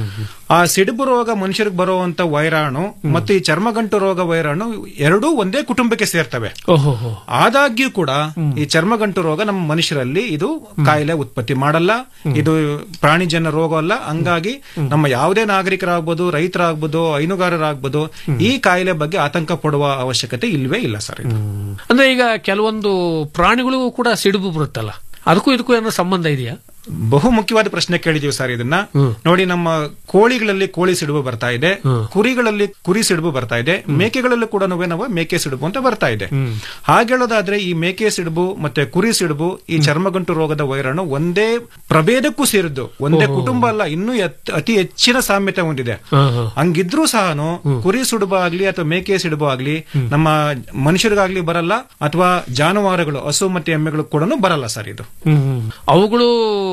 ಆ ಸಿಡುಬು ರೋಗ ಮನುಷ್ಯರಿಗೆ ಬರುವಂತ ವೈರಾಣು ಮತ್ತು ಈ ಚರ್ಮಗಂಟು ರೋಗ ವೈರಾಣು ಎರಡೂ ಒಂದೇ ಕುಟುಂಬಕ್ಕೆ ಸೇರ್ತವೆ ಓಹೋ ಆದಾಗ್ಯೂ ಕೂಡ ಈ ಚರ್ಮಗಂಟು ರೋಗ ನಮ್ಮ ಮನುಷ್ಯರಲ್ಲಿ ಇದು ಕಾಯಿಲೆ ಉತ್ಪತ್ತಿ ಮಾಡಲ್ಲ ಇದು ಪ್ರಾಣಿಜನ್ಯ ರೋಗ ಅಲ್ಲ ಹಂಗಾಗಿ ನಮ್ಮ ಯಾವುದೇ ನಾಗರಿಕರಾಗ್ಬೋದು ರೈತರಾಗ್ಬೋದು ಹೈನುಗಾರರಾಗ್ಬೋದು ಈ ಕಾಯಿಲೆ ಬಗ್ಗೆ ಆತಂಕ ಪಡುವ ಅವಶ್ಯಕತೆ ಇಲ್ವೇ ಇಲ್ಲ ಸರ್ ಇದು ಅಂದ್ರೆ ಈಗ ಕೆಲವೊಂದು ಪ್ರಾಣಿಗಳಿಗೂ ಕೂಡ ಸಿಡುಬು ಬರುತ್ತಲ್ಲ ಅದಕ್ಕೂ ಇದಕ್ಕೂ ಏನೋ ಸಂಬಂಧ ಇದೆಯಾ ಬಹು ಮುಖ್ಯವಾದ ಪ್ರಶ್ನೆ ಕೇಳಿದೀವಿ ಸರ್ ಇದನ್ನ ನೋಡಿ ನಮ್ಮ ಕೋಳಿಗಳಲ್ಲಿ ಕೋಳಿ ಸಿಡುಬು ಬರ್ತಾ ಇದೆ ಕುರಿಗಳಲ್ಲಿ ಕುರಿ ಸಿಡುಬು ಬರ್ತಾ ಇದೆ ಮೇಕೆಗಳಲ್ಲೂ ಕೂಡ ನಾವು ಮೇಕೆ ಸಿಡುಬು ಅಂತ ಬರ್ತಾ ಇದೆ ಹಾಗೇಳೋದಾದ್ರೆ ಈ ಮೇಕೆ ಸಿಡುಬು ಮತ್ತೆ ಕುರಿ ಸಿಡುಬು ಈ ಚರ್ಮಗಂಟು ರೋಗದ ವೈರಾಣು ಒಂದೇ ಪ್ರಭೇದಕ್ಕೂ ಸೇರಿದ್ದು ಒಂದೇ ಕುಟುಂಬ ಅಲ್ಲ ಇನ್ನೂ ಎತ್- ಅತಿ ಹೆಚ್ಚಿನ ಸಾಮ್ಯತೆ ಹೊಂದಿದೆ ಹಂಗಿದ್ರೂ ಸಹ ಕುರಿ ಸಿಡುಬು ಆಗ್ಲಿ ಅಥವಾ ಮೇಕೆ ಸಿಡುಬು ಆಗ್ಲಿ ನಮ್ಮ ಮನುಷ್ಯರಿಗಾಗ್ಲಿ ಬರಲ್ಲ ಅಥವಾ ಜಾನುವಾರುಗಳು ಹಸು ಮತ್ತೆ ಎಮ್ಮೆಗಳು ಕೂಡ ಬರಲ್ಲ ಸರ್ ಇದು ಅವುಗಳು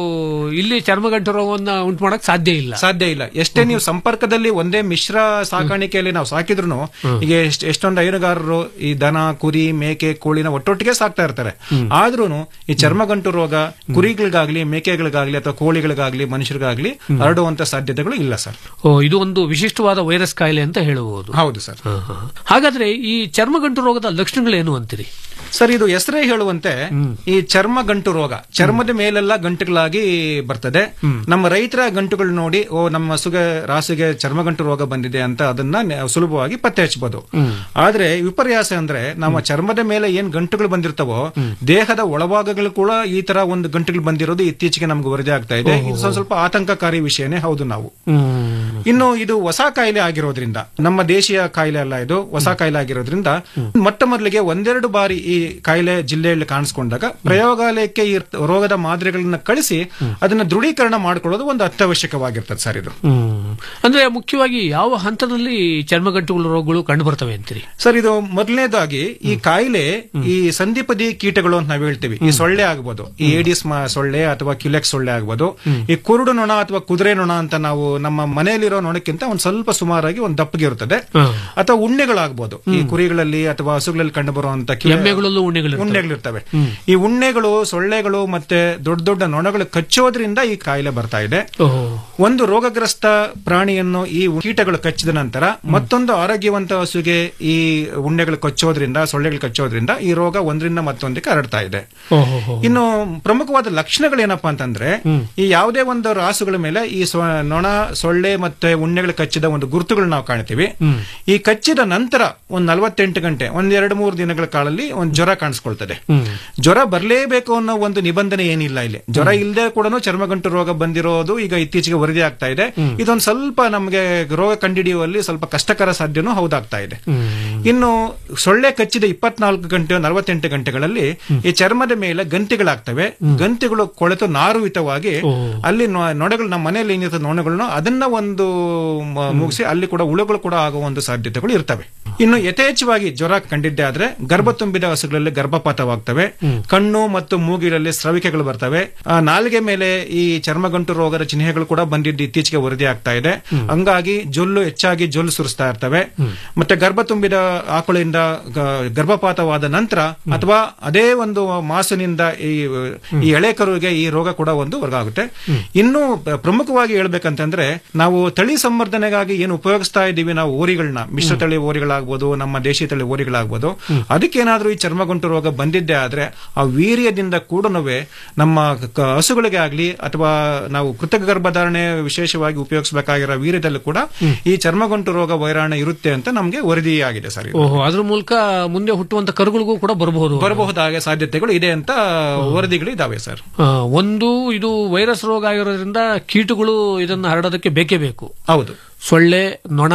ಇಲ್ಲಿ ಚರ್ಮಗಂಟು ರೋಗವನ್ನ ಉಂಟು ಮಾಡಕ್ ಸಾಧ್ಯ ಇಲ್ಲ ಸಾಧ್ಯ ಇಲ್ಲ ಎಷ್ಟೇ ನೀವು ಸಂಪರ್ಕದಲ್ಲಿ ಒಂದೇ ಮಿಶ್ರ ಸಾಕಾಣಿಕೆಯಲ್ಲಿ ನಾವು ಸಾಕಿದ್ರು ಈಗ ಎಷ್ಟ್- ಎಷ್ಟೊಂದು ಹೈನುಗಾರರು ಈ ದನ ಕುರಿ ಮೇಕೆ ಕೋಳಿನ ಒಟ್ಟೊಟ್ಟಿಗೆ ಸಾಕ್ತಾ ಇರ್ತಾರೆ ಆದ್ರೂ ಈ ಚರ್ಮಗಂಟು ರೋಗ ಕುರಿಗಳಿಗಾಗ್ಲಿ ಮೇಕೆಗಳಿಗಾಗ್ಲಿ ಅಥವಾ ಕೋಳಿಗಳಿಗಾಗ್ಲಿ ಮನುಷ್ಯರಿಗಾಗ್ಲಿ ಹರಡುವಂತ ಸಾಧ್ಯತೆಗಳು ಇಲ್ಲ ಸರ್ ಓ ಇದು ಒಂದು ವಿಶಿಷ್ಟವಾದ ವೈರಸ್ ಕಾಯಿಲೆ ಅಂತ ಹೇಳಬಹುದು ಹೌದು ಸರ್ ಹಾಗಾದ್ರೆ ಈ ಚರ್ಮಗಂಟು ರೋಗದ ಲಕ್ಷಣಗಳೇನು ಅಂತೀರಿ ಸರ್ ಇದು ಹೆಸರೇ ಹೇಳುವಂತೆ ಈ ಚರ್ಮ ಗಂಟು ರೋಗ ಚರ್ಮದ ಮೇಲೆಲ್ಲ ಗಂಟುಗಳಾಗಿ ಬರ್ತದೆ ನಮ್ಮ ರೈತರ ಗಂಟುಗಳು ನೋಡಿ ಓ ನಮ್ಮ ಹಸುಗೆ ರಾಸುಗೆ ಚರ್ಮಗಂಟು ರೋಗ ಬಂದಿದೆ ಅಂತ ಅದನ್ನ ನೆ- ಸುಲಭವಾಗಿ ಪತ್ತೆ ಹಚ್ಚಬಹುದು ಆದ್ರೆ ವಿಪರ್ಯಾಸ ಅಂದ್ರೆ ನಮ್ಮ ಚರ್ಮದ ಮೇಲೆ ಏನ್ ಗಂಟುಗಳು ಬಂದಿರ್ತಾವೋ ದೇಹದ ಒಳಭಾಗಗಳು ಕೂಡ ಈ ತರ ಒಂದು ಗಂಟುಗಳು ಬಂದಿರೋದು ಇತ್ತೀಚೆಗೆ ನಮ್ಗೆ ವರದಿ ಆಗ್ತಾ ಇದೆ ಇದು ಸ್ವಲ್ಪ ಸ್ವಲ್ಪ ಆತಂಕಕಾರಿ ವಿಷಯನೇ ಹೌದು ನಾವು ಇನ್ನು ಇದು ಹೊಸ ಕಾಯಿಲೆ ಆಗಿರೋದ್ರಿಂದ ನಮ್ಮ ದೇಶೀಯ ಕಾಯಿಲೆ ಅಲ್ಲ ಇದು ಹೊಸ ಕಾಯಿಲೆ ಆಗಿರೋದ್ರಿಂದ ಮೊಟ್ಟ ಮೊದಲಿಗೆ ಒಂದೆರಡು ಬಾರಿ ಈ ಕಾಯಿಲೆ ಜಿಲ್ಲೆಯಲ್ಲಿ ಕಾಣಿಸ್ಕೊಂಡಾಗ ಪ್ರಯೋಗಾಲಯಕ್ಕೆ ಈ ರೋಗದ ಮಾದರಿಗಳನ್ನ ಕಳಿಸಿ ಅದನ್ನ ದೃಢೀಕರಣ ಮಾಡ್ಕೊಳ್ಳೋದು ಒಂದು ಅತ್ಯವಶ್ಯಕವಾಗಿರ್ತದೆ ಸರ್ ಇದು ಅಂದ್ರೆ ಮುಖ್ಯವಾಗಿ ಯಾವ ಹಂತದಲ್ಲಿ ಚರ್ಮಗಂಟುಗಳ ರೋಗಗಳು ಕಂಡು ಬರ್ತವೆ ಅಂತೀರಿ ಸರ್ ಇದು ಮೊದಲನೇದಾಗಿ ಈ ಕಾಯಿಲೆ ಈ ಸಂಧಿಪದಿ ಕೀಟಗಳು ಅಂತ ನಾವು ಹೇಳ್ತೀವಿ ಈ ಸೊಳ್ಳೆ ಆಗ್ಬೋದು ಈ ಏಡಿಸ್ ಮ- ಸೊಳ್ಳೆ ಅಥವಾ ಕ್ಯುಲೆಕ್ಸ್ ಸೊಳ್ಳೆ ಆಗ್ಬೋದು ಈ ಕುರುಡು ನೊಣ ಅಥವಾ ಕುದುರೆ ನೊಣ ಅಂತ ನಾವು ನಮ್ಮ ಮನೆಯಲ್ಲಿರೋ ನೊಣಕ್ಕಿಂತ ಒಂದು ಸ್ವಲ್ಪ ಸುಮಾರಾಗಿ ಒಂದು ದಪ್ಪಗೆ ಇರುತ್ತದೆ ಅಥವಾ ಉಣ್ಣೆಗಳಾಗ್ಬೋದು ಈ ಕುರಿಗಳಲ್ಲಿ ಅಥವಾ ಹಸುಗಳಲ್ಲಿ ಕಂಡು ಬರುವಂತ ಎಮ್ಮೆಗಳಲ್ಲೂ ಉಣ್ಣೆಗಳಿರ್ತವೆ. ಉಣ್ಣೆಗಳಿರ್ತವೆ ಈ ಉಣ್ಣೆಗಳು ಸೊಳ್ಳೆಗಳು ಮತ್ತೆ ದೊಡ್ಡ ದೊಡ್ಡ ನೊಣಗಳು ಕಚ್ಚೋದ್ರಿಂದ ಈ ಕಾಯಿಲೆ ಬರ್ತಾ ಇದೆ ಒಂದು ರೋಗಗ್ರಸ್ತ ಪ್ರಾಣಿಯನ್ನು ಈ ಕೀಟಗಳು ಕಚ್ಚಿದ ನಂತರ ಮತ್ತೊಂದು ಆರೋಗ್ಯವಂತ ಹಸುಗೆ ಈ ಉಣ್ಣೆಗಳು ಕಚ್ಚೋದ್ರಿಂದ ಸೊಳ್ಳೆಗಳು ಕಚ್ಚೋದ್ರಿಂದ ಈ ರೋಗ ಒಂದರಿಂದ ಮತ್ತೊಂದಕ್ಕೆ ಹರಡ್ತಾ ಇದೆ ಇನ್ನು ಪ್ರಮುಖವಾದ ಲಕ್ಷಣಗಳೇನಪ್ಪಾ ಅಂತಂದ್ರೆ ಈ ಯಾವುದೇ ಒಂದು ರಾಸುಗಳ ಮೇಲೆ ಈ ಸ್ವ- ನೊಣ ಸೊಳ್ಳೆ ಮತ್ತೆ ಉಣ್ಣೆಗಳು ಕಚ್ಚಿದ ಒಂದು ಗುರುತುಗಳು ನಾವು ಕಾಣ್ತೀವಿ ಈ ಕಚ್ಚಿದ ನಂತರ ಒಂದ್ ನಲವತ್ತೆಂಟು ಗಂಟೆ ಒಂದ್ ಎರಡು ಮೂರು ದಿನಗಳ ಕಾಲಲ್ಲಿ ಒಂದು ಜ್ವರ ಕಾಣಿಸ್ಕೊಳ್ತದೆ ಜ್ವರ ಬರಲೇಬೇಕು ಅನ್ನೋ ಒಂದು ನಿಬಂಧನೆ ಏನಿಲ್ಲ ಇಲ್ಲಿ ಜ್ವರ ಇಲ್ಲದೆ ಕೂಡ ಚರ್ಮಗಂಟು ರೋಗ ಬಂದಿರೋದು ಈಗ ಇತ್ತೀಚೆಗೆ ವರದಿ ಆಗ್ತಾ ಇದೆ ಇದೊಂದು ಸ್ವಲ್ಪ ನಮಗೆ ರೋಗ ಕಂಡುಹಿಡಿಯುವಲ್ಲಿ ಸ್ವಲ್ಪ ಕಷ್ಟಕರ ಸಾಧ್ಯನೂ ಹೌದಾಗ್ತಾ ಇದೆ ಇನ್ನು ಸೊಳ್ಳೆ ಕಚ್ಚಿದ ಇಪ್ಪತ್ನಾಲ್ಕು ಗಂಟೆ ನಲವತ್ತೆಂಟು ಗಂಟೆಗಳಲ್ಲಿ ಈ ಚರ್ಮದ ಮೇಲೆ ಗಂತಿಗಳಾಗ್ತವೆ ಗಂತಿಗಳು ಕೊಳೆತು ನಾರುವಿತವಾಗಿ ಅಲ್ಲಿ ನೊ- ನೊಣಗಳು ನಮ್ಮ ಮನೆಯಲ್ಲಿ ಏನಿರ್ತದೆ ನೊಣಗಳನ್ನು ಅದನ್ನ ಒಂದು ಮ- ಮುಗಿಸಿ ಅಲ್ಲಿ ಕೂಡ ಹುಳುಗಳು ಕೂಡ ಆಗುವ ಒಂದು ಸಾಧ್ಯತೆಗಳು ಇರ್ತವೆ ಇನ್ನು ಯಥೇಚ್ಛವಾಗಿ ಜ್ವರ ಕಂಡಿದ್ದೆ ಆದ್ರೆ ಗರ್ಭ ತುಂಬಿದ ಹಸುಗಳಲ್ಲಿ ಗರ್ಭಪಾತವಾಗ್ತವೆ ಕಣ್ಣು ಮತ್ತು ಮೂಗಿನಲ್ಲಿ ಸ್ರವಿಕೆಗಳು ಬರ್ತವೆ ಆ, ನಾಲಿಗೆ ಮೇಲೆ ಈ ಚರ್ಮಗಂಟು ರೋಗದ ಚಿಹ್ನೆಗಳು ಕೂಡ ಬಂದಿದ್ದು ಇತ್ತೀಚೆಗೆ ವರದಿ ಆಗ್ತಾ ಇದೆ ಹಂಗಾಗಿ ಜೊಲ್ಲು ಹೆಚ್ಚಾಗಿ ಜೊಲ್ಲು ಸುರಿಸ್ತಾ ಇರ್ತವೆ ಮತ್ತೆ ಗರ್ಭ ತುಂಬಿದ ಆಕಳಿಂದ ಗ- ಗರ್ಭಪಾತವಾದ ನಂತರ ಅಥವಾ ಅದೇ ಒಂದು ಮಾಸಿನಿಂದ ಈ ಈ ಎಳೆ ಕರುವಿಗೆ ಈ ರೋಗ ಕೂಡ ಒಂದು ವರ್ಗ ಆಗುತ್ತೆ ಇನ್ನು ಪ್ರ- ಪ್ರಮುಖವಾಗಿ ಹೇಳ್ಬೇಕಂತಂದ್ರೆ ನಾವು ತಳಿ ಸಂವರ್ಧನೆಗಾಗಿ ಏನು ಉಪಯೋಗಿಸ್ತಾ ಇದ್ದೀವಿ ನಾವು ಓರಿಗಳನ್ನ ಮಿಶ್ರ ತಳಿ ಓರಿಗಳಾಗ್ಬೋದು ನಮ್ಮ ದೇಶಿ ತಳಿ ಓರಿಗಳಾಗ್ಬೋದು ಅದಕ್ಕೇನಾದ್ರೂ ಈ ಚರ್ಮಗಂಟು ರೋಗ ಬಂದಿದ್ದೆ ಆದ್ರೆ ಆ ವೀರ್ಯದಿಂದ ಕೂಡ ನಮ್ಮ ಕ- ಹಸುಗಳಿಗೆ ಆಗ್ಲಿ ಅಥವಾ ನಾವು ಕೃತಕ ಗರ್ಭಧಾರಣೆ ವಿಶೇಷವಾಗಿ ಉಪಯೋಗಿಸಬೇಕಾಗಿರೋ ವೀರ್ಯದಲ್ಲೂ ಕೂಡ ಈ ಚರ್ಮಗಂಟು ರೋಗ ವೈರಾಣು ಇರುತ್ತೆ ಅಂತ ನಮಗೆ ವರದಿಯಾಗಿದೆ ಸರ್ ಇದು. ಓಹೋ ಅದ್ರ ಮೂಲಕ ಮುಂದೆ ಹುಟ್ಟುವಂತ ಕರುಗಳಿಗೂ ಕೂಡ ಬರಬಹುದು ಬರಬಹುದಾದ ಸಾಧ್ಯತೆಗಳು ಇದೆ ಅಂತ ವರದಿಗಳು ಇದಾವೆ ಸರ್ ಆ, ಒಂದು ಇದು ವೈರಸ್ ರೋಗ ಆಗಿರೋದ್ರಿಂದ ಕೀಟಗಳು ಇದನ್ನ ಹರಡೋದಕ್ಕೆ ಬೇಕೇ ಬೇಕು ಹೌದು ಸೊಳ್ಳೆ ನೊಣ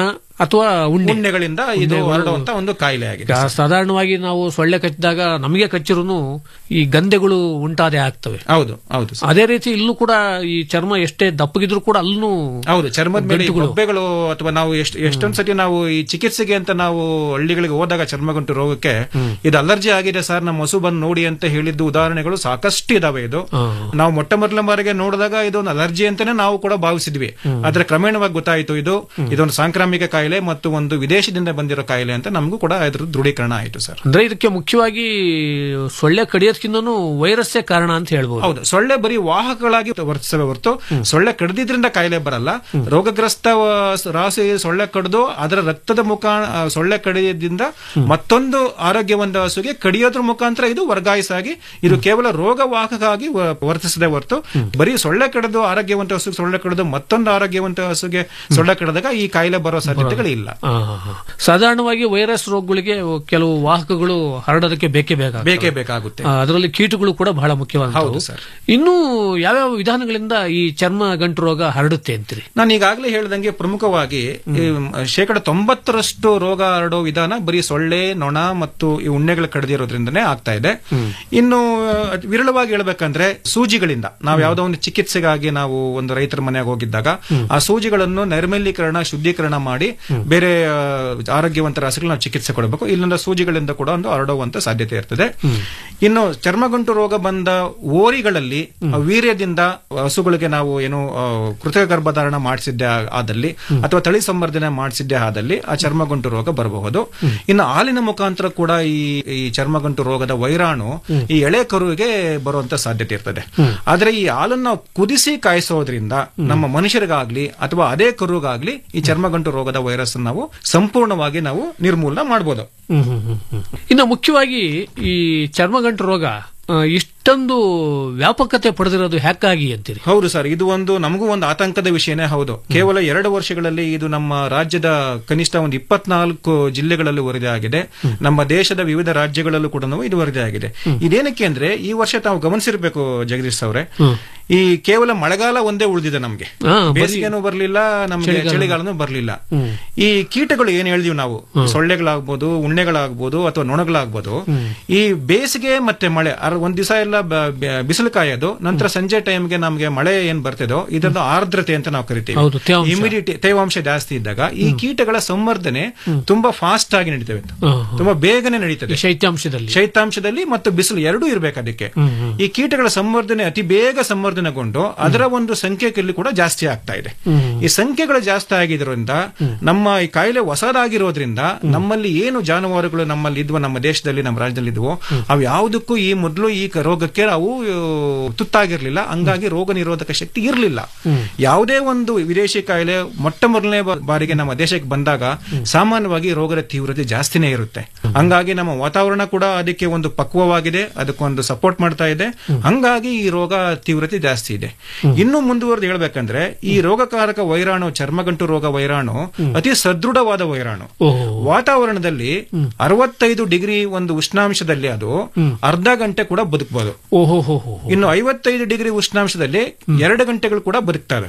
ಅಥವಾ ಉಣ್ಣೆ ಉಣ್ಣೆಗಳಿಂದ ಇದು ಉಣ್ಣೆಗಳು- ಹರಡುವಂತ ಒಂದು ಕಾಯಿಲೆ ಆಗಿದೆ ಈಗ ಸಾಧಾರಣವಾಗಿ ನಾವು ಸೊಳ್ಳೆ ಕಚ್ಚಿದಾಗ ನಮಗೆ ಕಚ್ಚಿರೂ ಈ ಗಂಧೆಗಳು ಉಂಟಾದೆ ಆಗ್ತವೆ ಹೌದು ಹೌದು ಅದೇ ರೀತಿ ಇಲ್ಲೂ ಕೂಡ ಈ ಚರ್ಮ ಎಷ್ಟೇ ದಪ್ಪಗಿದ್ರು ಕೂಡ ಅಲ್ಲೂ ಹೌದು ಚರ್ಮದ ಮೇಲೆ ಈ ಗಂಟುಗಳು. ಬೊಬ್ಬೆಗಳು ಅಥವಾ ನಾವು ಎಷ್ಟು ಎಷ್ಟೊಂದ್ ಸತಿ ನಾವು ಈ ಚಿಕಿತ್ಸೆಗೆ ಅಂತ ನಾವು ಹಳ್ಳಿಗಳಿಗೆ ಹೋದಾಗ ಚರ್ಮಗಂಟು ರೋಗಕ್ಕೆ ಇದು ಅಲರ್ಜಿ ಆಗಿದೆ ಸರ್ ನಮ್ಮ ಹಸು ಬಂದು ನೋಡಿ ಅಂತ ಹೇಳಿದ್ದು ಉದಾಹರಣೆಗಳು ಸಾಕಷ್ಟು ಇದಾವೆ ಇದು ನಾವು ಮೊಟ್ಟ ಮೊದಲ ಬಾರಿಗೆ ನೋಡಿದಾಗ ಇದೊಂದು ಅಲರ್ಜಿ ಅಂತಾನೆ ನಾವು ಕೂಡ ಭಾವಿಸಿದ್ವಿ ಆದ್ರೆ ಕ್ರಮೇಣವಾಗಿ ಗೊತ್ತಾಯಿತು ಇದು ಇದೊಂದು ಸಾಂಕ್ರಾಮಿಕ ಕಾಯಿಲೆ ಮತ್ತು ಒಂದು ವಿದೇಶದಿಂದ ಬಂದಿರೋ ಕಾಯಿಲೆ ಅಂತ ನಮಗೂ ಕೂಡ ಇದ್ರ ದೃಢೀಕರಣ ಆಯಿತು ಸರ್ ಅಂದ್ರೆ ಇದಕ್ಕೆ ಮುಖ್ಯವಾಗಿ ಸೊಳ್ಳೆ ಕಡಿಯೋದ್ಕಿಂತನೂ ವೈರಸ್ಸೇ ಕಾರಣ ಅಂತ ಹೇಳ್ಬೋದು ಹೌದು ಸೊಳ್ಳೆ ಬರೀ ವಾಹಕಗಳಾಗಿ ವರ್ತಿಸವೆ ಹೊರತು ಸೊಳ್ಳೆ ಕಡ್ದಿದ್ರಿಂದ ಕಾಯಿಲೆ ಬರಲ್ಲ ರೋಗಗ್ರಸ್ತ ವ- ರಾಸಿ ಸೊಳ್ಳೆ ಕಡಿದು ಅದರ ರಕ್ತದ ಮುಖ ಆ, ಸೊಳ್ಳೆ ಕಡಿಯೋದ್ರಿಂದ ಮತ್ತೊಂದು ಆರೋಗ್ಯವಂತ ಹಸುಗೆ ಕಡಿಯೋದ್ರ ಮುಖಾಂತರ ಇದು ವರ್ಗಾಯಿಸಾಗಿ ಇದು ಕೇವಲ ರೋಗವಾಹಕವಾಗಿ ವ- ವರ್ತಿಸದೆ ಹೊರತು ಬರೀ ಸೊಳ್ಳೆ ಕಡಿದು ಆರೋಗ್ಯವಂತ ಹಸುಗೆ ಸೊಳ್ಳೆ ಕಡಿದು ಮತ್ತೊಂದು ಆರೋಗ್ಯವಂತ ಹಸುಗೆ ಸೊಳ್ಳೆ ಕಡಿದಾಗ ಈ ಕಾಯಿಲೆ ಬರೋ ಸಾಧ್ಯತೆಗಳಿಲ್ಲ ಆ, ಹಾ, ಹಾ. ಸಾಧಾರಣವಾಗಿ ವೈರಸ್ ರೋಗಗಳಿಗೆ ಕೆಲವು ವಾಹಕಗಳು ಹರಡೋದಕ್ಕೆ ಬೇಕೇ ಬೇಕಾಗ್ತವೆ. ಬೇಕೇ ಬೇಕಾಗುತ್ತೆ ಆ, ಅದರಲ್ಲಿ ಕೀಟಗಳು ಕೂಡ ಬಹಳ ಮುಖ್ಯವಾದ ಹೌದು ಸರ್. ಇನ್ನು ಯಾವ್ಯಾವ ವಿಧಾನಗಳಿಂದ ಈ ಚರ್ಮ ಗಂಟು ರೋಗ ಹರಡುತ್ತೆ ಅಂತೀರಿ ನಾನು ಈಗಾಗಲೇ ಹೇಳ್ದಂಗೆ ಪ್ರಮುಖವಾಗಿ ಈ ಶೇಕಡ ತೊಂಬತ್ತರಷ್ಟು ರೋಗ ಹರಡೋ ವಿಧಾನ ಬರೀ ಸೊಳ್ಳೆ ನೊಣ ಮತ್ತು ಈ ಉಣ್ಣೆಗಳು ಕಡಿದಿರೋದ್ರಿಂದನೇ ಆಗ್ತಾ ಇದೆ ಇನ್ನು ಅಹ್, ವಿರಳವಾಗಿ ಹೇಳ್ಬೇಕಂದ್ರೆ ಸೂಜಿಗಳಿಂದ ನಾವು ಯಾವ್ದೋ ಒಂದು ಚಿಕಿತ್ಸೆಗಾಗಿ ನಾವು ಒಂದು ರೈತರ ಮನೆಗೆ ಹೋಗಿದ್ದಾಗ ಆ ಸೂಜಿಗಳನ್ನು ನೈರ್ಮಲ್ಯೀಕರಣ ಶುದ್ಧೀಕರಣ ಮಾಡಿ ಬೇರೆ ಅಹ್, ಆರೋಗ್ಯವಂತ ರಾಸುಗಳು ನಾವು ಚಿಕಿತ್ಸೆ ಕೊಡಬೇಕು ಇಲ್ಲಿಂದ ಸೂಜಿಗಳಿಂದ ಕೂಡ ಒಂದು ಹರಡುವಂತ ಸಾಧ್ಯತೆ ಇರ್ತದೆ ಇನ್ನು ಚರ್ಮಗಂಟು ರೋಗ ಬಂದ ಓರಿಗಳಲ್ಲಿ ಆ ವೀರ್ಯದಿಂದ ಹಸುಗಳಿಗೆ ನಾವು ಏನು ಆ, ಕೃತಕ ಗರ್ಭಧಾರಣ ಮಾಡಿಸಿದ್ದೆ ಆ- ಆದಲ್ಲಿ ಅಥವಾ ತಳಿ ಸಂವರ್ಧನೆ ಮಾಡಿಸಿದ್ದೆ ಆದಲ್ಲಿ ಆ ಚರ್ಮಗಂಟು ರೋಗ ಬರಬಹುದು ಇನ್ನು ಹಾಲಿನ ಮುಖಾಂತರ ಕೂಡ ಈ ಈ ಚರ್ಮಗಂಟು ರೋಗದ ವೈರಾಣು ಈ ಎಳೆ ಕರುವಿಗೆ ಬರುವಂತ ಸಾಧ್ಯತೆ ಇರ್ತದೆ ಆದ್ರೆ ಈ ಹಾಲನ್ನು ನಾವು ಕುದಿಸಿ ಕಾಯಿಸೋದ್ರಿಂದ ನಮ್ಮ ಮನುಷ್ಯರಿಗಾಗ್ಲಿ ಅಥವಾ ಅದೇ ಕರುಗಾಗ್ಲಿ ಈ ಚರ್ಮಗಂಟು ರೋಗದ ವೈರಸ್ ನಾವು ಸಂಪೂರ್ಣವಾಗಿ ನಾವು ನಿರ್ಮೂಲನ ಮಾಡಬಹುದು ಹ್ಮ್, ಹ್ಮ್, ಹ್ಮ್, ಹ್ಮ್. ಇನ್ನು ಮುಖ್ಯವಾಗಿ ಈ ಚರ್ಮಗಂಟು ರೋಗ ಆ, ಇಷ್ಟೊಂದು ವ್ಯಾಪಕತೆ ಪಡೆದಿರೋದು ಹ್ಯಾಕಾಗಿ ಅಂತೀರಿ ಹೌದು ಸರ್ ಇದು ಒಂದು ನಮಗೂ ಒಂದು ಆತಂಕದ ವಿಷಯನೇ ಹೌದು ಕೇವಲ ಎರಡು ವರ್ಷಗಳಲ್ಲಿ ಇದು ನಮ್ಮ ರಾಜ್ಯದ ಕನಿಷ್ಠ ಒಂದು ಇಪ್ಪತ್ನಾಲ್ಕು ಜಿಲ್ಲೆಗಳಲ್ಲಿ ವರದಿ ಆಗಿದೆ ನಮ್ಮ ದೇಶದ ವಿವಿಧ ರಾಜ್ಯಗಳಲ್ಲೂ ಕೂಡ ಇದು ವರದಿ ಆಗಿದೆ ಇದೇನಕ್ಕೆ ಅಂದ್ರೆ ಈ ವರ್ಷ ತಾವು ಗಮನಿಸಿರ್ಬೇಕು ಜಗದೀಶ್ ಅವರೇ ಈ ಕೇವಲ ಮಳೆಗಾಲ ಒಂದೇ ಉಳಿದಿದೆ ನಮ್ಗೆ ಹಾ, ಬರೀ ಬೇಸಿಗೆನೂ ಬರ್ಲಿಲ್ಲ ನಮ್ಗೆ ಚಳಿಗಾಲ. ಚಳಿಗಾಲನೂ ಬರ್ಲಿಲ್ಲ ಈ ಕೀಟಗಳು ಏನ್ ಹೇಳಿದೀವಿ ನಾವು ಸೊಳ್ಳೆಗಳಾಗ್ಬೋದು ಉಣ್ಣೆಗಳಾಗ್ಬೋದು ಅಥವಾ ನೊಣಗಳಾಗ್ಬೋದು ಈ ಬೇಸಿಗೆ ಮತ್ತೆ ಮಳೆ ಅರ್- ಒಂದ್ ದಿವಸ ಎಲ್ಲ ಬ- ಬ- ಬಿಸಿಲು ಕಾಯೋದು ನಂತರ ಸಂಜೆ ಟೈಮ್ಗೆ ನಮ್ಗೆ ಮಳೆ ಏನ್ ಬರ್ತದೋ ಇದನ್ನು ಆರ್ದ್ರತೆ ಅಂತ ನಾವು ಕರಿತೀವಿ ಹೌದು, ತೇವಾಂಶ. ಇಮಿಡಿಟಿ ತೇವಾಂಶ ಜಾಸ್ತಿ ಇದ್ದಾಗ ಈ ಕೀಟಗಳ ಸಂವರ್ಧನೆ ತುಂಬಾ ಫಾಸ್ಟ್ ಆಗಿ ನಡೀತವೆ ಹಾ, ಹಾ. ತುಂಬಾ ಬೇಗನೆ ನಡೀತದೆ ಈ ಶೈತ್ಯಾಂಶದಲ್ಲಿ ಶೈತ್ಯಾಂಶದಲ್ಲಿ ಮತ್ತು ಬಿಸಿಲು ಎರಡೂ ಇರಬೇಕು ಅದಕ್ಕೆ ಹ್ಮ್, ಹ್ಮ್. ಈ ಕೀಟಗಳ ಸಂವರ್ಧನೆ ಅತಿ ಬೇಗ ಸಂವರ್ಧನೆಗೊಂಡು ಅದರ ಒಂದು ಸಂಖ್ಯೆಯಲ್ಲಿ ಕೂಡ ಜಾಸ್ತಿ ಆಗ್ತಾ ಇದೆ ಹ್ಮ್. ಈ ಸಂಖ್ಯೆಗಳು ಜಾಸ್ತಿ ಆಗಿದ್ರಿಂದ ನಮ್ಮ ಈ ಕಾಯಿಲೆ ಹೊಸದಾಗಿರೋದ್ರಿಂದ ನಮ್ಮಲ್ಲಿ ಏನು ಜಾನುವಾರುಗಳು ನಮ್ಮಲ್ಲಿ ಇದ್ವು ನಮ್ಮ ದೇಶದಲ್ಲಿ ನಮ್ಮ ರಾಜ್ಯದಲ್ಲಿ ಇದ್ವು ಅವು ಯಾವುದಕ್ಕೂ ಈ ಮೊದಲು ಈ ಕ- ರೋಗಕ್ಕೆ ಅವು ಆ, ತುತ್ತಾಗಿರ್ಲಿಲ್ಲ ಹಂಗಾಗಿ ರೋಗ ನಿರೋಧಕ ಶಕ್ತಿ ಇರಲಿಲ್ಲ ಯಾವುದೇ ಒಂದು ವಿದೇಶಿ ಕಾಯಿಲೆ ಮೊಟ್ಟ ಮೊದಲನೇ ಬ- ಬಾರಿಗೆ ನಮ್ಮ ದೇಶಕ್ಕೆ ಬಂದಾಗ ಸಾಮಾನ್ಯವಾಗಿ ರೋಗದ ತೀವ್ರತೆ ಜಾಸ್ತಿನೇ ಇರುತ್ತೆ ಹಂಗಾಗಿ ನಮ್ಮ ವಾತಾವರಣ ಕೂಡ ಅದಕ್ಕೆ ಒಂದು ಪಕ್ವವಾಗಿದೆ ಅದಕ್ಕೊಂದು ಸಪೋರ್ಟ್ ಮಾಡ್ತಾ ಇದೆ ಹಂಗಾಗಿ ಈ ರೋಗ ತೀವ್ರತೆ ಜಾಸ್ತಿ ಇದೆ ಇನ್ನು ಮುಂದುವರೆದು ಹೇಳ್ಬೇಕಂದ್ರೆ ಈ ರೋಗಕಾರಕ ವೈರಾಣು ಚರ್ಮಗಂಟು ರೋಗ ವೈರಾಣು ಅತಿ ಸದೃಢವಾದ ವೈರಾಣು ವಾತಾವರಣದಲ್ಲಿ ಅರವತ್ತೈದು ಡಿಗ್ರಿ ಒಂದು ಉಷ್ಣಾಂಶದಲ್ಲಿ ಅದು ಅರ್ಧ ಗಂಟೆ ಕೂಡ ಬದುಕಬಹುದು ಓಹೋ ಹೋ ಹೋ ಇನ್ನು ಐವತ್ತೈದು ಡಿಗ್ರಿ ಉಷ್ಣಾಂಶದಲ್ಲಿ ಎರಡು ಗಂಟೆಗಳು ಕೂಡ ಬದುಕ್ತವೆ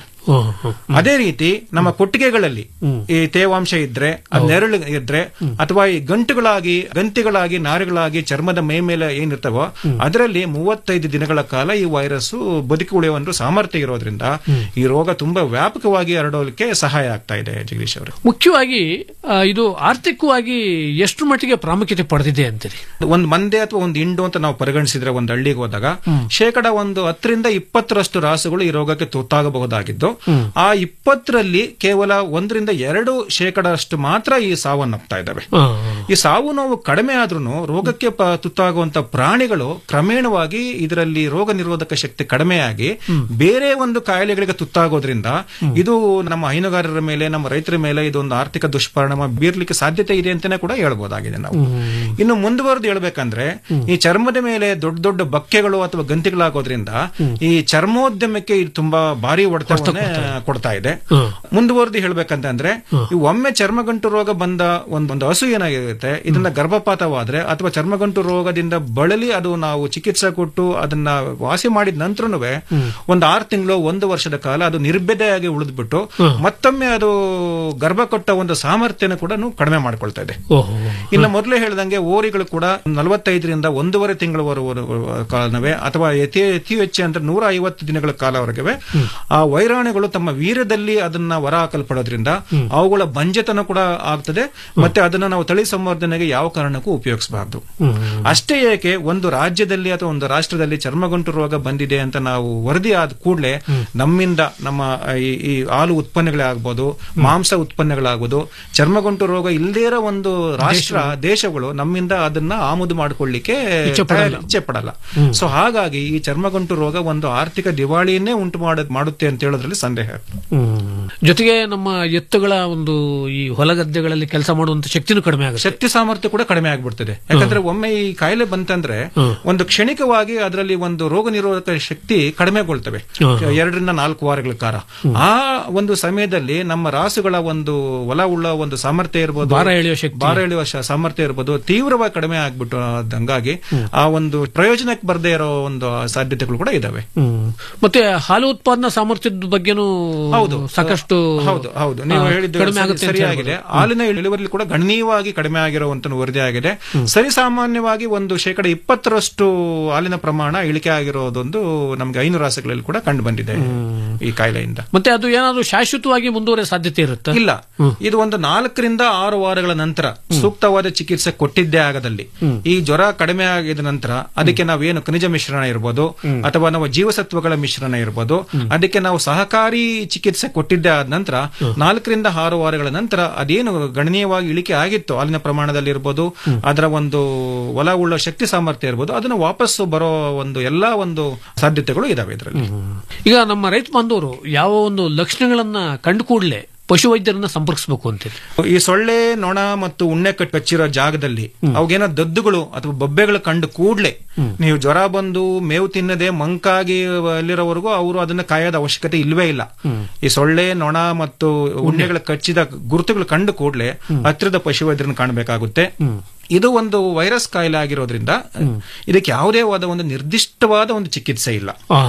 ಅದೇ ರೀತಿ ನಮ್ಮ ಕೊಟ್ಟಿಗೆಗಳಲ್ಲಿ ಈ ತೇವಾಂಶ ಇದ್ರೆ ಅದ್ ನೆರಳು ಇದ್ರೆ ಅಥವಾ ಈ ಗಂಟುಗಳಾಗಿ ಗಂತಿಗಳಾಗಿ ನಾರುಗಳಾಗಿ ಚರ್ಮದ ಮೈ ಮೇಲೆ ಏನಿರ್ತಾವೋ ಅದರಲ್ಲಿ ಮೂವತ್ತೈದು ದಿನಗಳ ಕಾಲ ಈ ವೈರಸ್ ಬದುಕಿ ಉಳಿಯುವ ಒಂದು ಸಾಮರ್ಥ್ಯ ಇರೋದ್ರಿಂದ ಈ ರೋಗ ತುಂಬಾ ವ್ಯಾಪಕವಾಗಿ ಹರಡೋಲಿಕ್ಕೆ ಸಹಾಯ ಆಗ್ತಾ ಇದೆ ಜಗದೀಶ್ ಅವರು ಮುಖ್ಯವಾಗಿ ಆ, ಇದು ಆರ್ಥಿಕವಾಗಿ ಎಷ್ಟು ಮಟ್ಟಿಗೆ ಪ್ರಾಮುಖ್ಯತೆ ಪಡೆದಿದೆ ಅಂತೀರಿ ಒಂದು ಮಂದೆ ಅಥವಾ ಒಂದು ಇಂಡು ಅಂತ ನಾವು ಪರಿಗಣಿಸಿದ್ರೆ ಒಂದು ಹಳ್ಳಿಗೆ ಹೋದಾಗ ಶೇಕಡ ಒಂದು ಹತ್ತರಿಂದ ಇಪ್ಪತ್ತರಷ್ಟು ರಾಸುಗಳು ಈ ರೋಗಕ್ಕೆ ತುತ್ತಾಗಬಹುದಾಗಿದ್ದು ಆ ಇಪ್ಪತ್ತರಲ್ಲಿ ಕೇವಲ ಒಂದರಿಂದ ಎರಡು ಶೇಕಡಷ್ಟು ಮಾತ್ರ ಈ ಸಾವನ್ನಪ್ತಾ ಇದ್ದಾವೆ ಈ ಸಾವು ನೋವು ಕಡಿಮೆ ಆದ್ರೂ ರೋಗಕ್ಕೆ ಪ- ತುತ್ತಾಗುವಂತ ಪ್ರಾಣಿಗಳು ಕ್ರಮೇಣವಾಗಿ ಇದರಲ್ಲಿ ರೋಗ ನಿರೋಧಕ ಶಕ್ತಿ ಕಡಿಮೆಯಾಗಿ ಬೇರೆ ಒಂದು ಕಾಯಿಲೆಗಳಿಗೆ ತುತ್ತಾಗೋದ್ರಿಂದ ಇದು ನಮ್ಮ ಹೈನುಗಾರರ ಮೇಲೆ ನಮ್ಮ ರೈತರ ಮೇಲೆ ಇದೊಂದು ಆರ್ಥಿಕ ದುಷ್ಪರಿಣಾಮ ಬೀರ್ಲಿಕ್ಕೆ ಸಾಧ್ಯತೆ ಇದೆ ಅಂತಾನೆ ಕೂಡ ಹೇಳ್ಬೋದಾಗಿದೆ ನಾವು ಇನ್ನು ಮುಂದುವರೆದು ಹೇಳ್ಬೇಕಂದ್ರೆ ಈ ಚರ್ಮದ ಮೇಲೆ ದೊಡ್ಡ ದೊಡ್ಡ ಬಕ್ಕೆಗಳು ಅಥವಾ ಗಂತಿಗಳಾಗೋದ್ರಿಂದ ಈ ಚರ್ಮೋದ್ಯಮಕ್ಕೆ ಇದು ತುಂಬಾ ಭಾರಿ ಹೊಡೆತವನ್ನೇ ಕೊಡ್ತಾ ಇದೆ ಮುಂದುವರೆದು ಹೇಳ್ಬೇಕಂತಂದ್ರೆ ಈ ಒಮ್ಮೆ ಚರ್ಮಗಂಟು ರೋಗ ಬಂದ ಒಂದ್ ಒಂದು ಹಸು ಏನಾಗಿರುತ್ತೆ ಇದನ್ನ ಗರ್ಭಪಾತವಾದ್ರೆ ಅಥವಾ ಚರ್ಮಗಂಟು ರೋಗದಿಂದ ಬಳಲಿ ಅದು ನಾವು ಚಿಕಿತ್ಸೆ ಕೊಟ್ಟು ಅದನ್ನ ವಾಸಿ ಮಾಡಿದ ನಂತರನೂ ಒಂದು ಆರು ತಿಂಗಳು ಒಂದು ವರ್ಷದ ಕಾಲ ಅದು ನಿರ್ಬೆದೆಯಾಗಿ ಉಳಿದ್ಬಿಟ್ಟು ಮತ್ತೊಮ್ಮೆ ಅದು ಗರ್ಭ ಕೊಟ್ಟ ಒಂದು ಸಾಮರ್ಥ್ಯನ ಕೂಡ ಕಡಿಮೆ ಮಾಡ್ಕೊಳ್ತಾ ಇದೆ ಇನ್ನು ಮೊದಲೇ ಹೇಳ್ದಂಗೆ ಓರಿಗಳು ಕೂಡ ನಲವತ್ತೈದರಿಂದ ಒಂದೂವರೆ ತಿಂಗಳವರೆಗೂ ಕಾಲವೇ ಅಥವಾ ಅತಿ ಅತಿ ಹೆಚ್ಚು ಅಂದ್ರೆ ನೂರ ಐವತ್ತು ದಿನಗಳ ಕಾಲವರೆಗೆ ಆ ವೈರಾಣುಗಳು ತಮ್ಮ ವೀರ್ಯದಲ್ಲಿ ಅದನ್ನ ಹೊರ ಹಾಕಲ್ಪಡೋದ್ರಿಂದ ಅವುಗಳ ಬಂಜೆತನ ಕೂಡ ಆಗ್ತದೆ ಮತ್ತೆ ಅದನ್ನ ನಾವು ತಳಿ ಸಂವರ್ಧನೆಗೆ ಯಾವ ಕಾರಣಕ್ಕೂ ಉಪಯೋಗಿಸಬಾರ್ದು ಅಷ್ಟೇ ಏಕೆ ಒಂದು ರಾಜ್ಯದಲ್ಲಿ ಅಥವಾ ಒಂದು ರಾಷ್ಟ್ರದಲ್ಲಿ ಚರ್ಮಗಂಟು ರೋಗ ಬಂದಿದೆ ಅಂತ ನಾವು ವರದಿ ಆದ ಕೂಡಲೇ ನಮ್ಮಿಂದ ನಮ್ಮ ಈ ಈ ಹಾಲು ಉತ್ಪನ್ನಗಳೇ ಆಗ್ಬೋದು ಮಾಂಸ ಉತ್ಪನ್ನಗಳಾಗ್ಬೋದು ಚರ್ಮಗಂಟು ರೋಗ ಇಲ್ಲದೇ ಇರೋ ಒಂದು ರಾಷ್ಟ್ರ ದೇಶಗಳು ನಮ್ಮಿಂದ ಅದನ್ನ ಆಮದು ಮಾಡಿಕೊಳ್ಳಿಕ್ಕೆ ಇಚ್ಛೆ ಪಡಲ್ಲ. ಇಚ್ಛೆ ಪಡಲ್ಲ ಸೊ ಹಾಗಾಗಿ ಈ ಚರ್ಮಗಂಟು ರೋಗ ಒಂದು ಆರ್ಥಿಕ ದಿವಾಳಿಯನ್ನೇ ಉಂಟು ಮಾಡ ಮಾಡುತ್ತೆ ಅಂತ ಹೇಳೋದ್ರಲ್ಲಿ ಸಂದೇಹ ಹ್ಮ್. ಜೊತೆಗೆ ನಮ್ಮ ಎತ್ತುಗಳ ಒಂದು ಈ ಹೊಲಗದ್ದೆಗಳಲ್ಲಿ ಕೆಲಸ ಮಾಡುವಂತ ಶಕ್ತಿನೂ ಕಡಿಮೆ ಆಗುತ್ತೆ ಶಕ್ತಿ ಸಾಮರ್ಥ್ಯ ಕೂಡ ಕಡಿಮೆ ಆಗ್ಬಿಡ್ತದೆ ಯಾಕಂದ್ರೆ ಒಮ್ಮೆ ಈ ಕಾಯಿಲೆ ಬಂತಂದ್ರೆ ಒಂದು ಕ್ಷಣಿಕವಾಗಿ ಅದರಲ್ಲಿ ಒಂದು ರೋಗ ನಿರೋಧಕ ಶಕ್ತಿ ಕಡಿಮೆಗೊಳ್ತವೆ ಎರಡರಿಂದ ನಾಲ್ಕು ವಾರಗಳ ಕಾಲ ಆ ಒಂದು ಸಮಯದಲ್ಲಿ ನಮ್ಮ ರಾಸುಗಳ ಒಂದು ಹೊಲ ಉಳ್ಳ ಒಂದು ಸಾಮರ್ಥ್ಯ ಇರ್ಬೋದು ಭಾರ ಎಳೆಯುವ ಶಕ್ತಿ. ಭಾರ ಎಳೆಯುವ ಶ- ಸಾಮರ್ಥ್ಯ ಇರ್ಬೋದು ತೀವ್ರವಾಗಿ ಕಡಿಮೆ ಆಗ್ಬಿಟ್ಟು ಹಂಗಾಗಿ ಆ ಒಂದು ಪ್ರಯೋಜನಕ್ಕೆ ಬರದೇ ಇರೋ ಒಂದು ಸಾಧ್ಯತೆಗಳು ಕೂಡ ಇದಾವೆ ಹ್ಮ್. ಮತ್ತೆ ಹಾಲು ಉತ್ಪಾದನಾ ಸಾಮರ್ಥ್ಯದ ಬಗ್ಗೆನೂ ಹೌದು ಸಾಕಷ್ಟು ಹೌದು ಹೌದು ನೀವು ಆ, ಹೇಳಿದ್ದು ಕಡಿಮೆ ಸರಿ- ಆಗುತ್ತೆ ಅಂತ ಸರಿಯಾಗಿದೆ ಹೇಳ್ಬೋದು. ಹಾಲಿನ ಇಳುವರಿ ಕೂಡ ಗಣನೀಯವಾಗಿ ಕಡಿಮೆ ಆಗಿರುವಂತ ವರದಿ ಆಗಿದೆ ಸರಿ ಸಾಮಾನ್ಯವಾಗಿ ಒಂದು ಶೇಕಡ ಇಪ್ಪತ್ತರಷ್ಟು ಹಾಲಿನ ಪ್ರಮಾಣ ಇಳಿಕೆ ಆಗಿರೋದೊಂದು ನಮ್ಗೆ ಐನು ರಾಸಗಳಲ್ಲಿ ಕೂಡ ಕಂಡು ಬಂದಿದೆ ಈ ಕಾಯಿಲೆಯಿಂದ ಮತ್ತೆ ಅದು ಏನಾದ್ರು ಶಾಶ್ವತವಾಗಿ ಮುಂದುವರೆ ಸಾಧ್ಯತೆ ಇರುತ್ತೆ ಇಲ್ಲ ಇದು ಒಂದು ನಾಲ್ಕರಿಂದ ಆರು ವಾರಗಳ ನಂತರ ಸೂಕ್ತವಾದ ಚಿಕಿತ್ಸೆ ಕೊಟ್ಟಿದ್ದೇ ಆಗದಲ್ಲಿ ಈ ಜ್ವರ ಕಡಿಮೆ ಆಗಿದ ನಂತರ ಅದಕ್ಕೆ ನಾವೇನು ಖನಿಜ ಮಿಶ್ರಣ ಇರ್ಬೋದು ಅಥವಾ ನಾವು ಜೀವಸತ್ವಗಳ ಮಿಶ್ರಣ ಇರ್ಬೋದು ಅದಕ್ಕೆ ನಾವು ಸಹಕಾರಿ ಚಿಕಿತ್ಸೆ ಕೊಟ್ಟಿದ್ದೇ ಆದ ನಂತರ ನಾಲ್ಕರಿಂದ ಆರು ವಾರಗಳ ನಂತರ ಅದೇನು ಗಣನೀಯವಾಗಿ ಇಳಿಕೆ ಆಗಿತ್ತು ಹಾಲಿನ ಪ್ರಮಾಣದಲ್ಲಿ ಇರ್ಬೋದು ಅದರ ಒಂದು ಒಲ ಉಳ್ಳ ಶಕ್ತಿ ಸಾಮರ್ಥ್ಯ ಇರ್ಬೋದು ಅದನ್ನು ವಾಪಸ್ಸು ಬರೋ ಒಂದು ಎಲ್ಲಾ ಒಂದು ಸಾಧ್ಯತೆಗಳು ಇದಾವೆ ಇದರಲ್ಲಿ ಈಗ ನಮ್ಮ ರೈತ ಬಾಂಧವರು ಯಾವ ಒಂದು ಲಕ್ಷಣಗಳನ್ನ ಕಂಡು ಕೂಡಲೇ ಪಶುವೈದ್ಯರನ್ನ ಸಂಪರ್ಕಿಸಬೇಕು ಅಂತೇಳಿ ಈ ಸೊಳ್ಳೆ ನೊಣ ಮತ್ತು ಉಣ್ಣೆ ಕಟ್ ಕಚ್ಚಿರೋ ಜಾಗದಲ್ಲಿ ಅವಾಗೇನೋ ದದ್ದುಗಳು ಅಥವಾ ಬೊಬ್ಬೆಗಳು ಕಂಡು ಕೂಡ್ಲೆ ನೀವು ಜ್ವರ ಬಂದು ಮೇವು ತಿನ್ನದೆ ಮಂಕಾಗಿ ಅಲ್ಲಿರೋವರೆಗೂ ಅವರು ಅದನ್ನ ಕಾಯೋದ ಅವಶ್ಯಕತೆ ಇಲ್ವೇ ಇಲ್ಲ ಈ ಸೊಳ್ಳೆ ನೊಣ ಮತ್ತು ಉಣ್ಣೆಗಳ ಕಚ್ಚಿದ ಗುರುತುಗಳು ಕಂಡು ಕೂಡ್ಲೆ ಹತ್ತಿರದ ಪಶುವೈದ್ಯರನ್ನು ಕಾಣಬೇಕಾಗುತ್ತೆ ಇದು ಒಂದು ವೈರಸ್ ಕಾಯಿಲೆ ಆಗಿರೋದ್ರಿಂದ ಇದಕ್ಕೆ ಯಾವುದೇ ವಾದ ಒಂದು ನಿರ್ದಿಷ್ಟವಾದ ಒಂದು ಚಿಕಿತ್ಸೆ ಇಲ್ಲ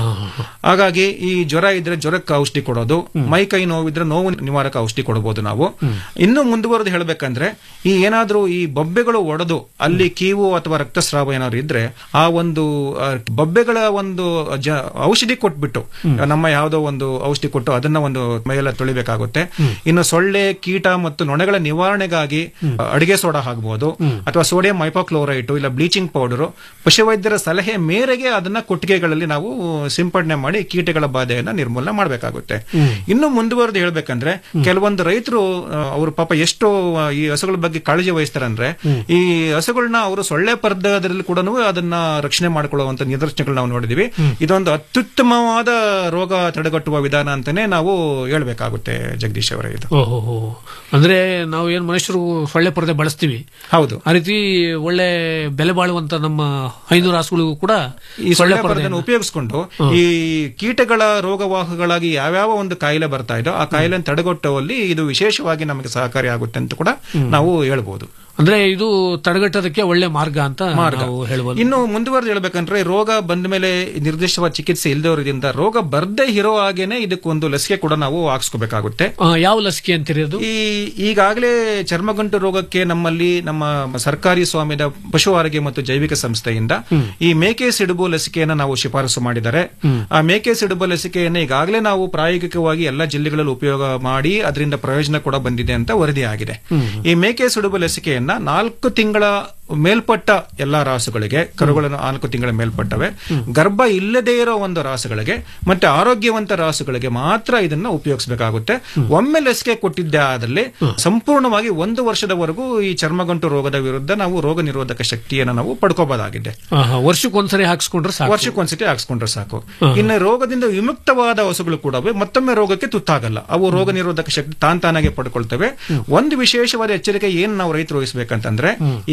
ಹಾಗಾಗಿ ಈ ಜ್ವರ ಇದ್ರೆ ಜ್ವರಕ್ಕೆ ಔಷಧಿ ಕೊಡೋದು ಮೈ ಕೈ ನೋವಿದ್ರೆ ನೋವು ನಿವಾರಕ ಔಷಧಿ ಕೊಡಬಹುದು ನಾವು ಇನ್ನು ಮುಂದುವರೆದು ಹೇಳ್ಬೇಕಂದ್ರೆ ಈ ಏನಾದ್ರೂ ಈ ಬೊಬ್ಬೆಗಳು ಒಡೆದು ಅಲ್ಲಿ ಕೀವು ಅಥವಾ ರಕ್ತಸ್ರಾವ ಏನಾದ್ರು ಇದ್ರೆ ಆ ಒಂದು ಆ, ಬೊಬ್ಬೆಗಳ ಒಂದು ಜ- ಔಷಧಿ ಕೊಟ್ಬಿಟ್ಟು ನಮ್ಮ ಯಾವುದೋ ಒಂದು ಔಷಧಿ ಕೊಟ್ಟು ಅದನ್ನ ಒಂದು ಮೈಯೆಲ್ಲ ತೊಳಿಬೇಕಾಗುತ್ತೆ ಇನ್ನು ಸೊಳ್ಳೆ ಕೀಟ ಮತ್ತು ನೊಣಗಳ ನಿವಾರಣೆಗಾಗಿ ಅಡಿಗೆ ಸೋಡಾ ಹಾಕಬಹುದು ಅಥವಾ ಸೋಡಿಯಂ ಮೈಪೋಕ್ಲೋರೈಟ್ ಇಲ್ಲ ಬ್ಲೀಚಿಂಗ್ ಪೌಡರ್ ಪಶುವೈದ್ಯರ ಸಲಹೆ ಮೇರೆಗೆ ಅದನ್ನ ಕೊಟ್ಟಿಗೆಗಳಲ್ಲಿ ನಾವು ಸಿಂಪಡಣೆ ಮಾಡಿ ಕೀಟಗಳ ಬಾಧೆಯನ್ನ ನಿರ್ಮೂಲನೆ ಮಾಡಬೇಕಾಗುತ್ತೆ ಇನ್ನು ಮುಂದುವರೆದು ಹೇಳ್ಬೇಕಂದ್ರೆ ಕೆಲವೊಂದು ರೈತರು ಅವರು ಪಾಪ ಎಷ್ಟು ಆ, ಈ ಹಸುಗಳ ಬಗ್ಗೆ ಕಾಳಜಿ ವಹಿಸ್ತಾರೆ ಅಂದ್ರೆ ಈ ಹಸುಗಳನ್ನ ಅವರು ಸೊಳ್ಳೆ ಪರ್ದದಲ್ಲಿ ಕೂಡ ಅದನ್ನ ರಕ್ಷಣೆ ಮಾಡಿಕೊಳ್ಳುವಂತ ನಿದರ್ಶನಗಳು ನಾವು ನೋಡಿದೀವಿ ಇದೊಂದು ಅತ್ಯುತ್ತಮವಾದ ರೋಗ ತಡೆಗಟ್ಟುವ ವಿಧಾನ ಅಂತಾನೆ ನಾವು ಹೇಳ್ಬೇಕಾಗುತ್ತೆ ಜಗದೀಶ್ ಅವರೇ ಇದು ಓಹೋ ಅಂದ್ರೆ ನಾವು ಏನ್ ಮನುಷ್ಯರು ಸೊಳ್ಳೆ ಪರದೆ ಬಳಸ್ತೀವಿ ಹೌದು ಆ ರೀತಿ ಒಳ್ಳೆ ಬೆಲೆ ಬಾಳುವಂತ ನಮ್ಮ ಐನೂರು ರಾಸುಗಳಿಗೂ ಕೂಡ ಈ ಸೊಳ್ಳೆ ಪರದೆಯನ್ನ- ಪರದೆಯನ್ನು ಉಪಯೋಗಿಸಿಕೊಂಡು ಈ ಕೀಟಗಳ ರೋಗವಾಹಕಗಳಾಗಿ ಯಾವ್ಯಾವ ಒಂದು ಕಾಯಿಲೆ ಬರ್ತಾ ಇದೋ ಆ ಕಾಯಿಲೆಯನ್ನು ತಡೆಗಟ್ಟುವಲ್ಲಿ ಇದು ವಿಶೇಷವಾಗಿ ನಮಗೆ ಸಹಕಾರಿ ಆಗುತ್ತೆ ಅಂತ ಕೂಡ ನಾವು ಹೇಳ್ಬೋದು ಅಂದ್ರೆ ಇದು ತಡೆಗಟ್ಟೋದಕ್ಕೆ ಒಳ್ಳೆ ಮಾರ್ಗ ಅಂತ ಮಾರ್ಗ. ನಾವು ಹೇಳ್ಬೋದು ಇನ್ನು ಮುಂದುವರೆದು ಹೇಳ್ಬೇಕಂದ್ರೆ ರೋಗ ಬಂದ ಮೇಲೆ ನಿರ್ದಿಷ್ಟವಾದ ಚಿಕಿತ್ಸೆ ಇಲ್ಲದವರಿಂದ ರೋಗ ಬರ್ದೇ ಇರೋ ಹಾಗೇನೆ ಇದಕ್ಕೊಂದು ಲಸಿಕೆ ಕೂಡ ನಾವು ಹಾಕ್ಸ್ಕೋಬೇಕಾಗುತ್ತೆ ಆ, ಯಾವ ಲಸಿಕೆ ಅಂತೀರಿ ಅದು ಈ ಈಗಾಗಲೇ ಚರ್ಮಗಂಟು ರೋಗಕ್ಕೆ ನಮ್ಮಲ್ಲಿ ನಮ್ಮ ಸರ್ಕಾರಿ ಸ್ವಾಮ್ಯದ ಪಶು ಆರೋಗ್ಯ ಮತ್ತು ಜೈವಿಕ ಸಂಸ್ಥೆಯಿಂದ ಈ ಮೇಕೆ ಸಿಡುಬು ಲಸಿಕೆಯನ್ನು ನಾವು ಶಿಫಾರಸು ಮಾಡಿದ್ದಾರೆ ಆ ಮೇಕೆ ಸಿಡುಬು ಲಸಿಕೆಯನ್ನು ಈಗಾಗಲೇ ನಾವು ಪ್ರಾಯೋಗಿಕವಾಗಿ ಎಲ್ಲ ಜಿಲ್ಲೆಗಳಲ್ಲಿ ಉಪಯೋಗ ಮಾಡಿ ಅದರಿಂದ ಪ್ರಯೋಜನ ಕೂಡ ಬಂದಿದೆ ಅಂತ ವರದಿ ಆಗಿದೆ ಈ ಮೇಕೆ ಸಿಡುಬು ಲಸಿಕೆಯನ್ನ ನಾಲ್ಕು ತಿಂಗಳ ಮೇಲ್ಪಟ್ಟ ಎಲ್ಲಾ ರಾಸುಗಳಿಗೆ ಕರುಗಳನ್ನು ನಾಲ್ಕು ತಿಂಗಳ ಮೇಲ್ಪಟ್ಟವೆ ಗರ್ಭ ಇಲ್ಲದೇ ಇರೋ ಒಂದು ರಾಸುಗಳಿಗೆ ಮತ್ತೆ ಆರೋಗ್ಯವಂತ ರಾಸುಗಳಿಗೆ ಮಾತ್ರ ಇದನ್ನ ಉಪಯೋಗಿಸಬೇಕಾಗುತ್ತೆ ಒಮ್ಮೆ ಲಸಿಕೆ ಕೊಟ್ಟಿದ್ದೇ ಆದಲ್ಲಿ ಸಂಪೂರ್ಣವಾಗಿ ಒಂದು ವರ್ಷದವರೆಗೂ ಈ ಚರ್ಮಗಂಟು ರೋಗದ ವಿರುದ್ಧ ನಾವು ರೋಗ ನಿರೋಧಕ ಶಕ್ತಿಯನ್ನು ನಾವು ಪಡ್ಕೋಬಹುದಾಗಿದೆ ಆಹಾ, ವರ್ಷಕ್ಕೊಂದ್ಸರಿ ಹಾಕ್ಸ್ಕೊಂಡ್ರೆ ಸಾಕು ವರ್ಷಕ್ಕೊಂದ್ಸತಿ ಹಾಕ್ಸ್ಕೊಂಡ್ರೆ ಸಾಕು ಇನ್ನು ರೋಗದಿಂದ ವಿಮುಕ್ತವಾದ ಹಸುಗಳು ಕೂಡ ಮತ್ತೊಮ್ಮೆ ರೋಗಕ್ಕೆ ತುತ್ತಾಗಲ್ಲ ಅವು ರೋಗ ನಿರೋಧಕ ಶಕ್ತಿ ತಾನ್ ತಾನಾಗೆ ಪಡ್ಕೊಳ್ತವೆ ಒಂದು ವಿಶೇಷವಾದ ಎಚ್ಚರಿಕೆ ಏನ್ ನಾವು ರೈತರು ವಹಿಸಬೇಕಂತಂದ್ರೆ ಈಗಾಗಲೇ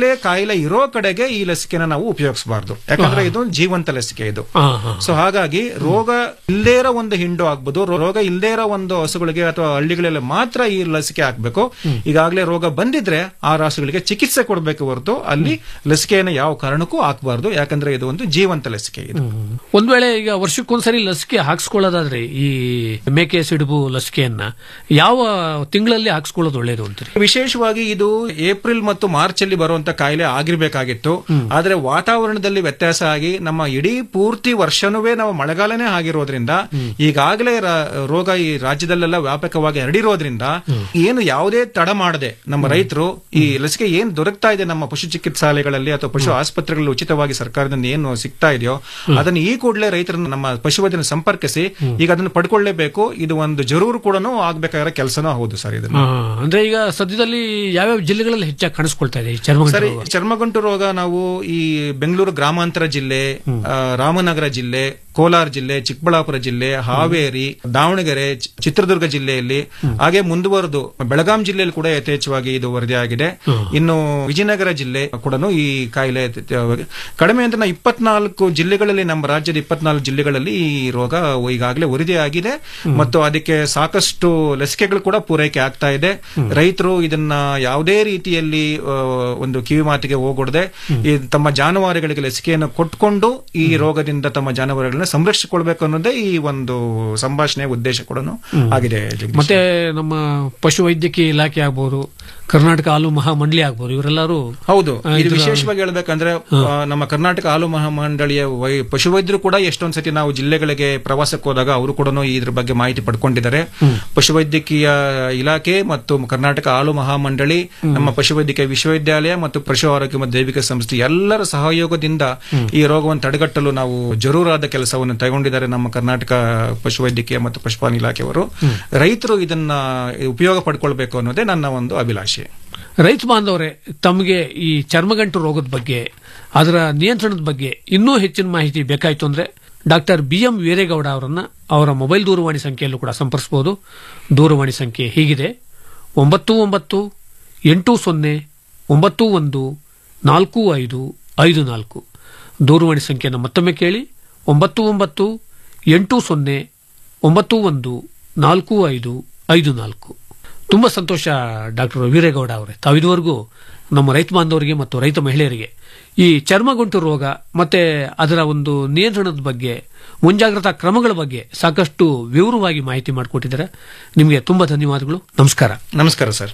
ಈಗಾಗಲೇ ಕಾಯಿಲೆ ಇರೋ ಕಡೆಗೆ ಈ ಲಸಿಕೆನ ನಾವು ಉಪಯೋಗಿಸಬಾರ್ದು ಯಾಕಂದ್ರೆ ಇದು ಜೀವಂತ ಲಸಿಕೆ ಇದು ಹಾ, ಹಾ. ಸೊ ಹಾಗಾಗಿ ರೋಗ ಇಲ್ಲದೇ ಇರೋ ಒಂದು ಹಿಂಡು ಆಗ್ಬೋದು ರೋ- ರೋಗ ಇಲ್ಲದೇ ಇರೋ ಒಂದು ಹಸುಗಳಿಗೆ ಅಥವಾ ಹಳ್ಳಿಗಳಲ್ಲಿ ಮಾತ್ರ ಈ ಲಸಿಕೆ ಹಾಕ್ಬೇಕು ಈಗಾಗಲೇ ರೋಗ ಬಂದಿದ್ರೆ ಆ ರಾಸುಗಳಿಗೆ ಚಿಕಿತ್ಸೆ ಕೊಡಬೇಕು ಹೊರತು ಅಲ್ಲಿ ಲಸಿಕೆಯನ್ನು ಯಾವ ಕಾರಣಕ್ಕೂ ಹಾಕಬಾರ್ದು ಯಾಕಂದ್ರೆ ಇದು ಒಂದು ಜೀವಂತ ಲಸಿಕೆ ಇದು ಒಂದ್ ವೇಳೆ ಈಗ ವರ್ಷಕ್ಕೊಂದ್ಸರಿ ಲಸಿಕೆ ಹಾಕ್ಸ್ಕೊಳ್ಳೋದಾದ್ರೆ ಈ ಮೇಕೆ ಸಿಡುಬು ಲಸಿಕೆಯನ್ನ ಯಾವ ತಿಂಗಳಲ್ಲಿ ಹಾಕ್ಸ್ಕೊಳ್ಳೋದು ಒಳ್ಳೇದು ಅಂತೀರಿ ವಿಶೇಷವಾಗಿ ಇದು ಏಪ್ರಿಲ್ ಮತ್ತು ಮಾರ್ಚ್ ಅಲ್ಲಿ ಬರುವಂತ ಕಾಯಿಲೆ ಆಗಿರ್ಬೇಕಾಗಿತ್ತು ಆದ್ರೆ ವಾತಾವರಣದಲ್ಲಿ ವ್ಯತ್ಯಾಸ ಆಗಿ ನಮ್ಮ ಇಡೀ ಪೂರ್ತಿ ವರ್ಷನುವೇ ನಾವು ಮಳೆಗಾಲನೇ ಆಗಿರೋದ್ರಿಂದ ಈಗಾಗಲೇ ರ- ರೋಗ ಈ ರಾಜ್ಯದಲ್ಲೆಲ್ಲ ವ್ಯಾಪಕವಾಗಿ ಹರಡಿರೋದ್ರಿಂದ ಏನು ಯಾವುದೇ ತಡ ಮಾಡದೆ ನಮ್ಮ ರೈತರು ಈ ಲಸಿಕೆ ಏನ್ ದೊರಕ್ತಾ ಇದೆ ನಮ್ಮ ಪಶು ಚಿಕಿತ್ಸಾಲಯಗಳಲ್ಲಿ ಅಥವಾ ಪಶು ಆಸ್ಪತ್ರೆಗಳಲ್ಲಿ ಉಚಿತವಾಗಿ ಸರ್ಕಾರದಿಂದ ಏನು ಸಿಗ್ತಾ ಇದೆಯೋ ಅದನ್ನು ಈ ಕೂಡಲೇ ರೈತರನ್ನ ನಮ್ಮ ಪಶುವೈದ್ಯನ ಸಂಪರ್ಕಿಸಿ ಈಗ ಅದನ್ನು ಪಡ್ಕೊಳ್ಳೇಬೇಕು ಇದು ಒಂದು ಜರೂರು ಕೂಡ ಆಗ್ಬೇಕಾಗಿರೋ ಕೆಲಸನೂ ಹೌದು ಸರ್ ಇದನ್ನ ಆ, ಅಂದ್ರೆ ಈಗ ಸದ್ಯದಲ್ಲಿ ಯಾವ್ಯಾವ ಜಿಲ್ಲೆಗಳಲ್ಲಿ ಹೆಚ್ಚಾಗಿ ಕಾಣಿಸ್ಕೊಳ್ತಾ ಇದೆ ಈ ಚರ್ಮಗಂಟು ಸರಿ ರೋಗ? ಚರ್ಮಗಂಟು ರೋಗ ನಾವು ಈ ಬೆಂಗಳೂರು ಗ್ರಾಮಾಂತರ ಜಿಲ್ಲೆ ಆ, ರಾಮನಗರ ಜಿಲ್ಲೆ ಕೋಲಾರ ಜಿಲ್ಲೆ ಚಿಕ್ಕಬಳ್ಳಾಪುರ ಜಿಲ್ಲೆ ಹಾವೇರಿ ದಾವಣಗೆರೆ ಚಿ- ಚಿತ್ರದುರ್ಗ ಜಿಲ್ಲೆಯಲ್ಲಿ ಹಾಗೆ ಮುಂದುವರೆದು ಬೆಳಗಾಂ ಜಿಲ್ಲೆಯಲ್ಲಿ ಕೂಡ ಯಥೇಚ್ಛವಾಗಿ ಇದು ವರದಿಯಾಗಿದೆ ಇನ್ನು ವಿಜಯನಗರ ಜಿಲ್ಲೆ ಕೂಡ ಈ ಕಾಯಿಲೆ ತ- ತ- ಕಡಿಮೆ ಅಂದ್ರೆ ನಾವು ಇಪ್ಪತ್ನಾಲ್ಕು ಜಿಲ್ಲೆಗಳಲ್ಲಿ ನಮ್ಮ ರಾಜ್ಯದ ಇಪ್ಪತ್ನಾಲ್ಕು ಜಿಲ್ಲೆಗಳಲ್ಲಿ ಈ ರೋಗ ಈಗಾಗಲೇ ವರದಿಯಾಗಿದೆ ಮತ್ತು ಅದಕ್ಕೆ ಸಾಕಷ್ಟು ಲಸಿಕೆಗಳು ಕೂಡ ಪೂರೈಕೆ ಆಗ್ತಾ ಇದೆ ರೈತರು ಇದನ್ನ ಯಾವುದೇ ರೀತಿಯಲ್ಲಿ ಆ, ಒಂದು ಕಿವಿ ಮಾತಿಗೆ ಹೋಗೊಡದೆ ಈ ತಮ್ಮ ಜಾನುವಾರುಗಳಿಗೆ ಲಸಿಕೆಯನ್ನು ಕೊಟ್ಕೊಂಡು ಈ ರೋಗದಿಂದ ತಮ್ಮ ಜಾನುವಾರುಗಳನ್ನ ಸಂರಕ್ಷಿಸಿಕೊಳ್ಬೇಕು ಅನ್ನೋದೇ ಈ ಒಂದು ಸಂಭಾಷಣೆಯ ಉದ್ದೇಶ ಕೂಡ ಆಗಿದೆ ಜಗದೀಶ್. ಮತ್ತೆ ನಮ್ಮ ಪಶು ವೈದ್ಯಕೀಯ ಇಲಾಖೆ ಆಗ್ಬೋದು ಕರ್ನಾಟಕ ಹಾಲು ಮಹಾಮಂಡಳಿ ಆಗ್ಬೋದು ಇವರೆಲ್ಲರೂ ಹೌದು ಆ, ಇದು ಇದರ- ವಿಶೇಷವಾಗಿ ಹೇಳ್ಬೇಕಂದ್ರೆ ಆ, ನಮ್ಮ ಕರ್ನಾಟಕ ಹಾಲು ಮಹಾಮಂಡಳಿಯ ವೈ- ಪಶುವೈದ್ಯರು ಕೂಡ ಎಷ್ಟೊಂದ್ ಸತಿ ನಾವು ಜಿಲ್ಲೆಗಳಿಗೆ ಪ್ರವಾಸಕ್ಕೆ ಹೋದಾಗ ಅವರು ಕೂಡ ಇದ್ರ ಬಗ್ಗೆ ಮಾಹಿತಿ ಪಡ್ಕೊಂಡಿದ್ದಾರೆ ಪಶುವೈದ್ಯಕೀಯ ಇಲಾಖೆ ಮತ್ತು ಕರ್ನಾಟಕ ಹಾಲು ಮಹಾಮಂಡಳಿ ನಮ್ಮ ಪಶುವೈದ್ಯಕೀಯ ವಿಶ್ವವಿದ್ಯಾಲಯ ಮತ್ತು ಪಶು ಆರೋಗ್ಯ ಮತ್ತು ದೈವಿಕ ಸಂಸ್ಥೆ ಎಲ್ಲರ ಸಹಯೋಗದಿಂದ ಈ ರೋಗವನ್ನು ತಡೆಗಟ್ಟಲು ನಾವು ಜರೂರಾದ ಕೆಲಸವನ್ನು ತಗೊಂಡಿದ್ದಾರೆ ನಮ್ಮ ಕರ್ನಾಟಕ ಪಶುವೈದ್ಯಕೀಯ ಮತ್ತು ಪಶುಪಾಲನೆ ಇಲಾಖೆಯವರು ರೈತರು ಇದನ್ನ ಉಪಯೋಗ ಪಡ್ಕೊಳ್ಬೇಕು ಅನ್ನೋದೇ ನನ್ನ ಒಂದು ಅಭಿಲಾಷೆ ರೈತ ಬಾಂಧವರೇ ತಮಗೆ ಈ ಚರ್ಮಗಂಟು ರೋಗದ ಬಗ್ಗೆ ಅದರ ನಿಯಂತ್ರಣದ ಬಗ್ಗೆ ಇನ್ನೂ ಹೆಚ್ಚಿನ ಮಾಹಿತಿ ಬೇಕಾಯಿತು ಅಂದ್ರೆ ಡಾಕ್ಟರ್ ಬಿ ಎಂ ವೀರೇಗೌಡ ಅವರನ್ನ ಅವರ ಮೊಬೈಲ್ ದೂರವಾಣಿ ಸಂಖ್ಯೆಯಲ್ಲೂ ಕೂಡ ಸಂಪರ್ಸಬಹುದು ದೂರವಾಣಿ ಸಂಖ್ಯೆ ಹೀಗಿದೆ ಒಂಬತ್ತು ಒಂಬತ್ತು ಎಂಟು ಸೊನ್ನೆ ಒಂಬತ್ತು ಒಂದು ನಾಲ್ಕು ಐದು ಐದು ನಾಲ್ಕು ದೂರವಾಣಿ ಸಂಖ್ಯೆಯನ್ನು ಮತ್ತೊಮ್ಮೆ ಕೇಳಿ ಒಂಬತ್ತು ಒಂಬತ್ತು ಎಂಟು ಸೊನ್ನೆ ಒಂಬತ್ತು ಒಂದು ನಾಲ್ಕು ಐದು ಐದು ನಾಲ್ಕು ತುಂಬಾ ಸಂತೋಷ ಡಾಕ್ಟರ್ ವೀರೇಗೌಡ ಅವರೇ ತಾವಿದುವರೆಗೂ ನಮ್ಮ ರೈತ ಬಾಂಧವರಿಗೆ ಮತ್ತು ರೈತ ಮಹಿಳೆಯರಿಗೆ ಈ ಚರ್ಮಗುಂಟು ರೋಗ ಮತ್ತೆ ಅದರ ಒಂದು ನಿಯಂತ್ರಣದ ಬಗ್ಗೆ ಮುಂಜಾಗ್ರತಾ ಕ್ರಮಗಳ ಬಗ್ಗೆ ಸಾಕಷ್ಟು ವಿವರವಾಗಿ ಮಾಹಿತಿ ಮಾಡಿಕೊಟ್ಟಿದ್ದಾರೆ ನಿಮಗೆ ತುಂಬಾ ಧನ್ಯವಾದಗಳು ನಮಸ್ಕಾರ ನಮಸ್ಕಾರ ಸರ್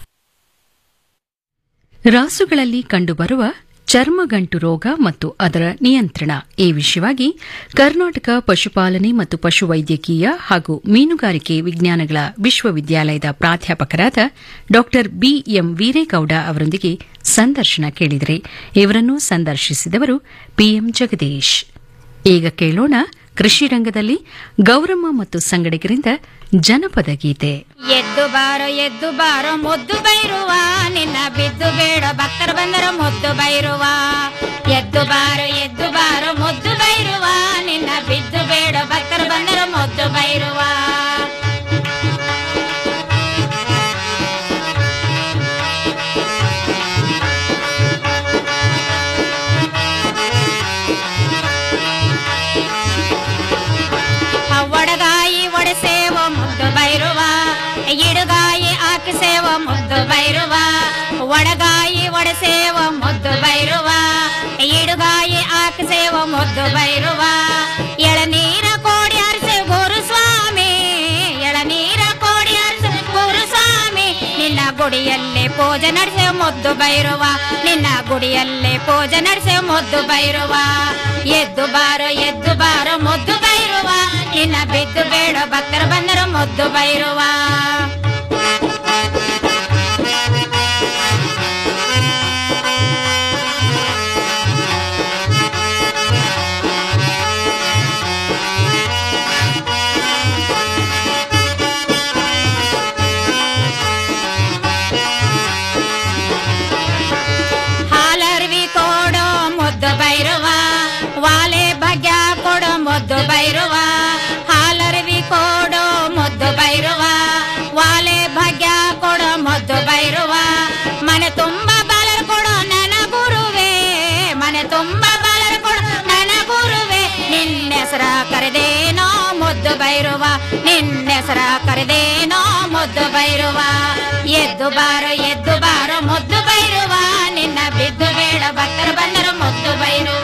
ರಾಸುಗಳಲ್ಲಿ ಕಂಡುಬರುವ ಚರ್ಮಗಂಟು ರೋಗ ಮತ್ತು ಅದರ ನಿಯಂತ್ರಣ ಈ ವಿಷಯವಾಗಿ ಕರ್ನಾಟಕ ಪಶುಪಾಲನೆ ಮತ್ತು ಪಶುವೈದ್ಯಕೀಯ ಹಾಗೂ ಮೀನುಗಾರಿಕೆ ವಿಜ್ಞಾನಗಳ ವಿಶ್ವವಿದ್ಯಾಲಯದ ಪ್ರಾಧ್ಯಾಪಕರಾದ ಡಾ ಬಿಎಂ ವೀರೇಗೌಡ ಅವರೊಂದಿಗೆ ಸಂದರ್ಶನ ಕೇಳಿದರೆ ಇವರನ್ನು ಸಂದರ್ಶಿಸಿದವರು ಪಿಎಂ ಜಗದೀಶ್ ಈಗ ಕೇಳೋಣ ಕೃಷಿ ರಂಗದಲ್ಲಿ ಗೌರಮ್ಮ ಮತ್ತು ಸಂಗಡಿಗರಿಂದ ಜನಪದ ಗೀತೆ ಎದ್ದು ಬಾರೋ ಎದ್ದು ಬಾರೋ ಮುದ್ದು ಬೈರುವ ನಿನ್ನ ಬಿದ್ದು ಬೇಡ ಭಕ್ತರು ಬಂದರ ಮುದ್ದು ಬೈರುವ ಎದ್ದು ಬಾರೋ ಎದ್ದು ಬಾರೋ ಮುದ್ದು ಬೈರುವ ನಿನ್ನ ಬಿದ್ದು ಬೇಡ ಭಕ್ತರು ಬಂದರ ಮುದ್ದು ಬೈರುವ ಒಡಗಾಯಿ ಒಡೆಸೇವ ಮುದ್ದು ಬೈರುವ ಇಡುಗಾಯಿ ಹಾಕಿಸೇವ ಮುದ್ದು ಬೈರುವ ಒಡಗಾಯಿ ಒಡೆಸೇವ ಮುದ್ದು ಬೈರುವ ಇಡುಗಾಯಿ ಹಾಕಿಸೇವ ಮುದ್ದು ಬೈರುವ ಎಳನೀರ ಕೋಡಿ ಹರಿಸೆ ಗುರುಸ್ವಾಮಿ ಎಳನೀರ ಕೋಡಿ ಹರಿಸೆ ಗುರುಸ್ವಾಮಿ ನಿನ್ನ ಗುಡಿಯಲ್ಲೇ ಪೂಜೆ ನಡೆಸೆ ಮುದ್ದು ಬೈರುವ ನಿನ್ನ ಗುಡಿಯಲ್ಲೇ ಪೂಜೆ ನಡೆಸೆ ಮುದ್ದು ಬೈರುವ ಎದ್ದು ಬಾರೋ ಎದ್ದು ಬಾರೋ ಮುದ್ದು ಬೈರುವ ನಿನ್ನ ಬಿದ್ದು ಬೇಡ ಭಕ್ತರು ಬಂದರು ಮುದ್ದು ಬೈರುವ ಹಾಲರ್ವಿ ಕೊಡೋ ಮುದ್ದು ಬೈರುವ ವಾಲೆ ಭಾಗ್ಯ ಕೊಡೋ ಮುದ್ದು ಬೈರುವ ಹಾಲರ್ವಿ ಕೊಡೋ ಮುದ್ದು ಬೈರುವ ವಾಲೆ ಭಾಗ್ಯ ಕೊಡೋ ಮುದ್ದು ಬೈರುವ ಮನೆ ತುಂಬ ಬಾಲರ್ ಕೊಡೋ ನನ್ನ ಗುರು ನಿನ್ನೆಸರ ಕರೆದೇನೋ ಮುದ್ದು ಬೈರುವ ನಿನ್ನೆಸರ ಕರೆದೇನೋ ಮುದ್ದು ಬೈರುವ ಎದ್ದು ಬಾರೋ ಎದ್ದು ಬಾರೋ ಮುದ್ದು ಬೈರುವ ನಿನ್ನ ಬಿದ್ದು ಬೇಡ ಭಕ್ತರು ಬಂದರು ಮುದ್ದು ಬೈರುವ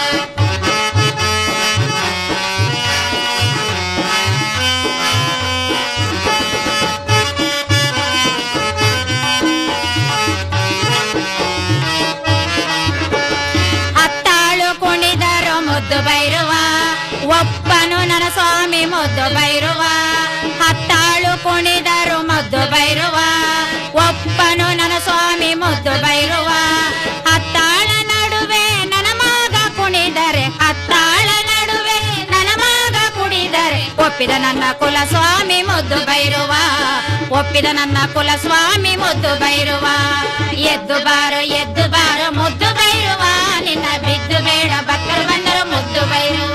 ಹತ್ತಾಳು ಕುಣಿದರು ಮುದ್ದು ಬೈರುವ ಒಪ್ಪನು ನನ್ನ ಸ್ವಾಮಿ ಮುದ್ದು ಬೈರುವ ಹತ್ತಾಳು ಕುಣಿದರು ಮುದ್ದು ಬೈರುವ ಒಪ್ಪನು ನನ್ನ ಸ್ವಾಮಿ ಮುದ್ದು ಬೈರುವ ಹತ್ತಾಳ ನಡುವೆ ನನ್ನ ಮಗ ಕುಣಿದರೆ ಹತ್ತಾಳ ನಡುವೆ ನನ್ನ ಮಗ ಕುಣಿದರೆ ಒಪ್ಪಿದ ನನ್ನ ಕುಲ ಸ್ವಾಮಿ ಮುದ್ದು ಬೈರುವ ಒಪ್ಪಿದ ನನ್ನ ಕುಲ ಸ್ವಾಮಿ ಮುದ್ದು ಬೈರುವ ಎದ್ದು ಬಾರೋ ಎದ್ದು ಬಾರೋ ಮುದ್ದು ಬೈರುವ ನಿನ್ನ ಬಿದ್ದು ಬೇಡ ಭಕ್ತರು ಬಂದರು ಮುದ್ದು ಬೈರುವ